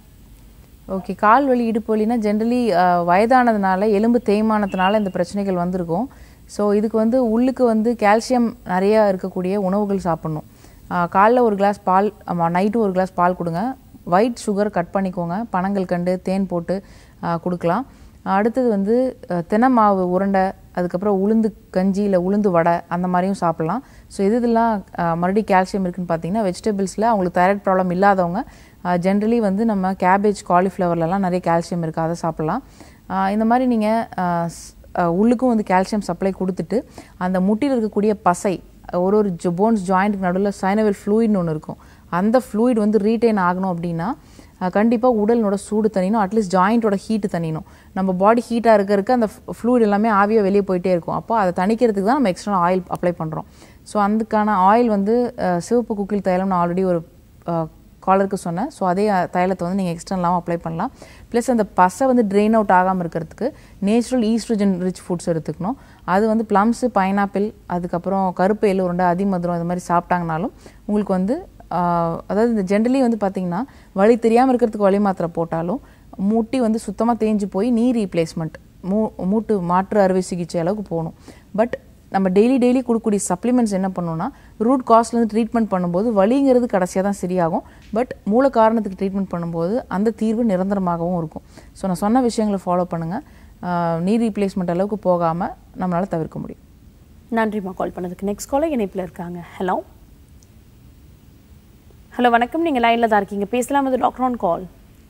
Speaker 2: ஓகே கால் வலி இடுப்பு வலினா ஜென்ரலி வயதானதுனால எலும்பு தேய்மானத்தினால இந்த பிரச்சனைகள் வந்திருக்கும் ஸோ இதுக்கு வந்து உள்ளுக்கு வந்து கால்சியம் நிறையா இருக்கக்கூடிய உணவுகள் சாப்பிடணும் ஆஹ் காலைல ஒரு கிளாஸ் பால் நைட்டு ஒரு கிளாஸ் பால் கொடுங்க ஒயிட் சுகர் கட் பண்ணிக்கோங்க பனங்கள் கண்டு தேன் போட்டு ஆஹ் கொடுக்கலாம் அடுத்தது வந்து அஹ், தினை மாவு உருண்டை அதுக்கப்புறம் உளுந்து கஞ்சி இல்லை உளுந்து வடை அந்த மாதிரியும் சாப்பிட்லாம் ஸோ இது இதெல்லாம் அஹ், மறுபடியும் கால்சியம் இருக்குன்னு பார்த்தீங்கன்னா வெஜிடபிள்ஸில் அவங்களுக்கு தைராய்டு ப்ராப்ளம் இல்லாதவங்க ஜென்ரலி வந்து நம்ம கேபேஜ் காலிஃப்ளவர்லலாம் நிறைய கால்சியம் இருக்குது அதை சாப்பிட்லாம் அஹ், இந்த மாதிரி நீங்கள் உள்ளுக்கும் வந்து கால்சியம் சப்ளை கொடுத்துட்டு அந்த முட்டியில் இருக்கக்கூடிய பசை ஒரு ஒரு போன்ஸ் ஜாயிண்ட்டுக்கு நடுவில் சைனவல் ஃப்ளூயிட்னு ஒன்று இருக்கும் அந்த ஃப்ளூயிட் வந்து ரீட்டைன் ஆகணும் அப்படின்னா கண்டிப்பாக உடலினோட சூடு தணியணும் அட்லீஸ்ட் ஜாயிண்ட்டோட ஹீட்டு தணியணும் நம்ம பாடி ஹீட்டாக இருக்க இருக்க அந்த ஃப்ளூயிட் எல்லாமே ஆவியாக வெளியே போயிட்டே இருக்கும் அப்போ அதை தணிக்கிறதுக்கு தான் நம்ம எக்ஸ்ட்ரா ஆயில் அப்ளை பண்ணுறோம் ஸோ அதுக்கான ஆயில் வந்து அஹ், சிவப்பு குக்கில் தைலம் நான் ஆல்ரெடி ஒரு காலருக்கு சொன்னேன் ஸோ அதே அஹ், தைலத்தை வந்து நீங்கள் எக்ஸ்டர்னலாகவும் அப்ளை பண்ணலாம் ப்ளஸ் அந்த பசை வந்து ட்ரெயின் அவுட் ஆகாமல் இருக்கிறதுக்கு நேச்சுரல் ஈஸ்ட்ரோஜன் ரிச் ஃபுட்ஸ் எடுத்துக்கணும் அது வந்து ப்ளம்ஸு பைனாப்பிள் அதுக்கப்புறம் கருப்பு எள்ளு உருண்டை அதிமதுரம் இது மாதிரி சாப்பிட்டாங்கனாலும் உங்களுக்கு வந்து ஆஹ், அதாவது இந்த ஜென்ரலி வந்து பார்த்தீங்கன்னா வலி தெரியாமல் இருக்கிறதுக்கு வலி மாத்திரை போட்டாலும் முட்டி வந்து சுத்தமாக தேஞ்சு போய் நீ ரீப்ளேஸ்மெண்ட் மூ மூட்டு மாற்று அறுவை சிகிச்சை அளவுக்கு போகணும் பட் நம்ம டெய்லி டெய்லி கொடுக்கக்கூடிய சப்ளிமெண்ட்ஸ் என்ன பண்ணணும்னா ரூட் காஸ்ட்லேருந்து ட்ரீட்மெண்ட் பண்ணும்போது வலிங்கிறது கடைசியாக தான் சரியாகும் பட் மூல காரணத்துக்கு ட்ரீட்மெண்ட் பண்ணும்போது அந்த தீர்வு நிரந்தரமாகவும் இருக்கும் ஸோ நான் சொன்ன விஷயங்களை ஃபாலோ பண்ணுங்கள் நீ ரீப்ளேஸ்மெண்ட் அளவுக்கு போகாமல் நம்மளால் தவிர்க்க முடியும்
Speaker 1: நன்றிம்மா கால் பண்ணதுக்கு நெக்ஸ்ட் காலர் இணைப்பில் இருக்காங்க ஹலோ ஹலோ வணக்கம் நீங்க லைன்ல தான் இருக்கீங்க பேசலாம் அது டாக்டர் ஆன் கால்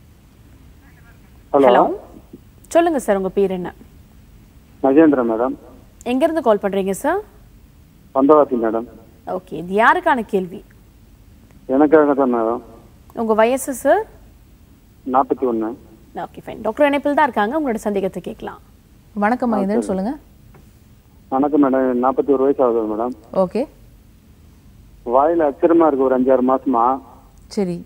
Speaker 5: ஹலோ
Speaker 1: சொல்லுங்க சார் உங்க பேர் என்ன
Speaker 5: மகேந்திரன் மேடம்
Speaker 1: எங்க இருந்து கால் பண்றீங்க சார்
Speaker 5: பந்தவாசி மேடம்
Speaker 1: ஓகே இது யாருக்கான கேள்வி
Speaker 5: எனக்காக தான் மேடம்
Speaker 1: உங்க வயசு சார்
Speaker 5: நாற்பத்தி ஒன்று
Speaker 1: ஓகே ஃபைன் டாக்டர் இணைப்பில் தான் இருக்காங்க உங்களோட சந்தேகத்தை கேட்கலாம்
Speaker 2: வணக்கம் மகேந்திரன் சொல்லுங்க
Speaker 5: வணக்கம் மேடம் நாற்பத்தி ஒரு வயசு ஆகுது மேடம்
Speaker 2: ஓகே
Speaker 5: வாயில அச்சரமா இருக்கு ஒரு அஞ்சாறு மாசமா
Speaker 2: சரி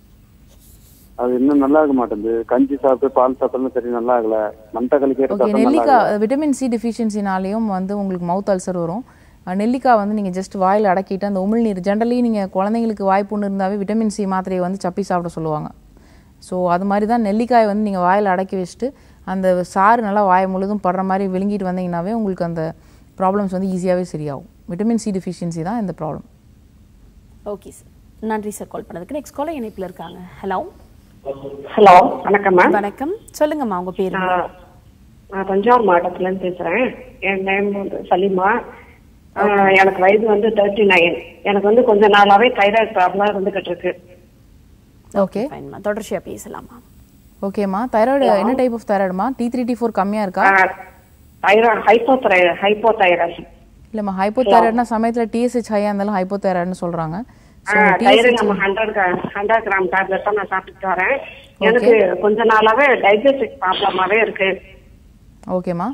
Speaker 5: அது இன்னும் நல்லா இருக்க மாட்டேங்குது கஞ்சி சாப்பிட்டு பால் சாப்பிட்டாலும் சரி நல்லா ஆகல மண்டை கழிக்கிற
Speaker 2: ஓகே
Speaker 5: சாப்பிட்டா நல்லா
Speaker 2: நெல்லிக்காய்
Speaker 5: ஆகல
Speaker 2: விட்டமின் சி டெஃபிஷியன்சினாலையும் வந்து உங்களுக்கு மவுத் அல்சர் வரும் அஹ் நெல்லிக்காய் வந்து நீங்கள் ஜஸ்ட் வாயில் அடக்கிட்டு அந்த உமிழ்நீர் ஜென்ரலி நீங்கள் குழந்தைங்களுக்கு வாய்ப்புண்ணு இருந்தாவே விட்டமின் சி மாத்திரையை வந்து சப்பி சாப்பிட சொல்லுவாங்க ஸோ அது மாதிரி தான் நெல்லிக்காயை வந்து நீங்கள் வாயில் அடக்கி வச்சுட்டு அந்த சாறு நல்லா வாய் முழுதும் படுற மாதிரி விழுங்கிட்டு வந்தீங்கன்னாவே உங்களுக்கு அந்த ப்ராப்ளம்ஸ் வந்து ஈஸியாகவே சரியாகும் விட்டமின் சி டெஃபிஷியன்சி தான் இந்த ப்ராப்ளம்
Speaker 1: ஓகே சார் நன்றி சார் கால் பண்ணதுக்கு நெக்ஸ்ட் காலர் இணைப்பில் இருக்காங்க ஹலோ
Speaker 15: ஹலோ வணக்கம் மேம்
Speaker 1: வணக்கம் சொல்லுங்கம்மா உங்க பேர் என்ன?
Speaker 15: நான் நான் தஞ்சாவூர் மாவட்டத்துல இருந்து பேசுறேன் என் நேம் வந்து சலீமா ஆஹ் எனக்கு வயது வந்து தேர்ட்டி நைன் எனக்கு வந்து கொஞ்ச நாளாவே தைராய்டு ப்ராப்ளம் இருந்துகிட்டு இருக்கு
Speaker 2: ஓகே
Speaker 1: ஃபைன்மா தொடர்ச்சியா பேசலாமா
Speaker 2: ஓகேம்மா தைராய்டு என்ன டைப் ஆஃப் தைராய்டுமா டி த்ரீ டி ஃபோர் கம்மியாக இருக்கா
Speaker 15: thyroid hypothyroid hypothyroid
Speaker 2: இல்லைம்மா ஹைப்போ தைராய்டுனா சமயத்தில் டிஎஸ்ஹெச் ஹையாக இருந்தாலும் ஹைப்போ தைராய்டுன்னு சொல்கிறாங்க ஸோ
Speaker 15: தைராய்டு நம்ம ஹண்ட்ரட் ஹண்ட்ரட் கிராம் டேப்லெட் தான் நான் சாப்பிட்டு வரேன் எனக்கு கொஞ்ச நாளாவே டைஜஸ்டிக் ப்ராப்ளமாவே இருக்கு
Speaker 2: ஓகேம்மா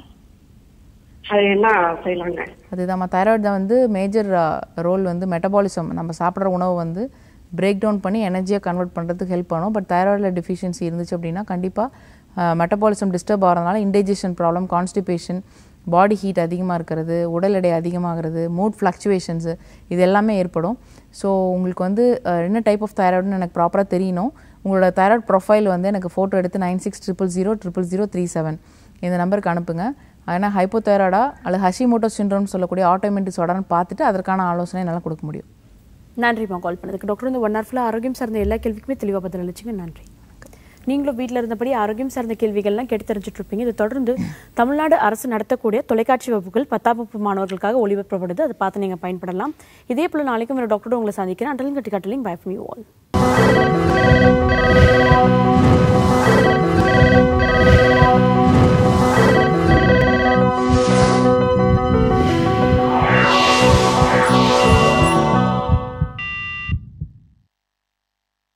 Speaker 15: அது என்ன செய்யலாங்க
Speaker 2: அதுதான்மா தைராய்டு தான் வந்து மேஜர் ரோல் வந்து மெட்டபாலிசம் நம்ம சாப்பிட்ற உணவு வந்து பிரேக் டவுன் பண்ணி எனர்ஜியாக கன்வெர்ட் பண்ணுறதுக்கு ஹெல்ப் பண்ணும் பட் தைராய்டில் டெஃபிஷியன்சி இருந்துச்சு அப்படின்னா கண்டிப்பாக மெட்டபாலிசம் டிஸ்டர்ப் ஆகிறதுனால indigestion problem constipation body heat அதிகமாக இருக்கிறது உடல் எடை அதிகமாகிறது மூட் ஃப்ளக்சுவேஷன்ஸு இது எல்லாமே ஏற்படும் ஸோ உங்களுக்கு வந்து அஹ், என்ன டைப் ஆஃப் தைராய்டுன்னு எனக்கு ப்ராப்பராக தெரியணும் உங்களோட தைராய்டு ப்ரொஃபைல் வந்து எனக்கு ஃபோட்டோ எடுத்து nine six triple zero triple zero three seven இந்த நம்பருக்கு அனுப்புங்க ஏன்னா ஹைப்போதைராய்டா அல்லது ஹஷிமோட்டோ சிண்ட்ரோம் சொல்லக்கூடிய ஆட்டோமின் டிசார்டர்னு பார்த்துட்டு அதற்கான ஆலோசனை என்னால் கொடுக்க முடியும்
Speaker 1: நன்றிம்மா கால் பண்ணதுக்கு டாக்டர் இந்த ஒன் ஹவர் ஃபுல்லாக ஆரோக்கியம் சார்ந்த எல்லா கேள்விக்குமே தெளிவாக பதில் அளிச்சிங்க நன்றி நீங்களும் வீட்டில் இருந்தபடி ஆரோக்கியம் சார்ந்த கேள்விகள்லாம் கேட்டு தெரிஞ்சுட்டு இருப்பீங்க இதை தொடர்ந்து தமிழ்நாடு அரசு நடத்தக்கூடிய தொலைக்காட்சி வகுப்புகள் பத்தாம் வகுப்பு மாணவர்களுக்காக ஒளிபரப்பப்படுது அதை பார்த்து நீங்கள் பயன்படலாம் இதே போல் நாளைக்கும் ஒரு டாக்டரோட உங்களை சந்திக்கிறேன் அண்டலிங் கட்டி கட்டலிங் பை ஃப்ரம் யூ ஆல்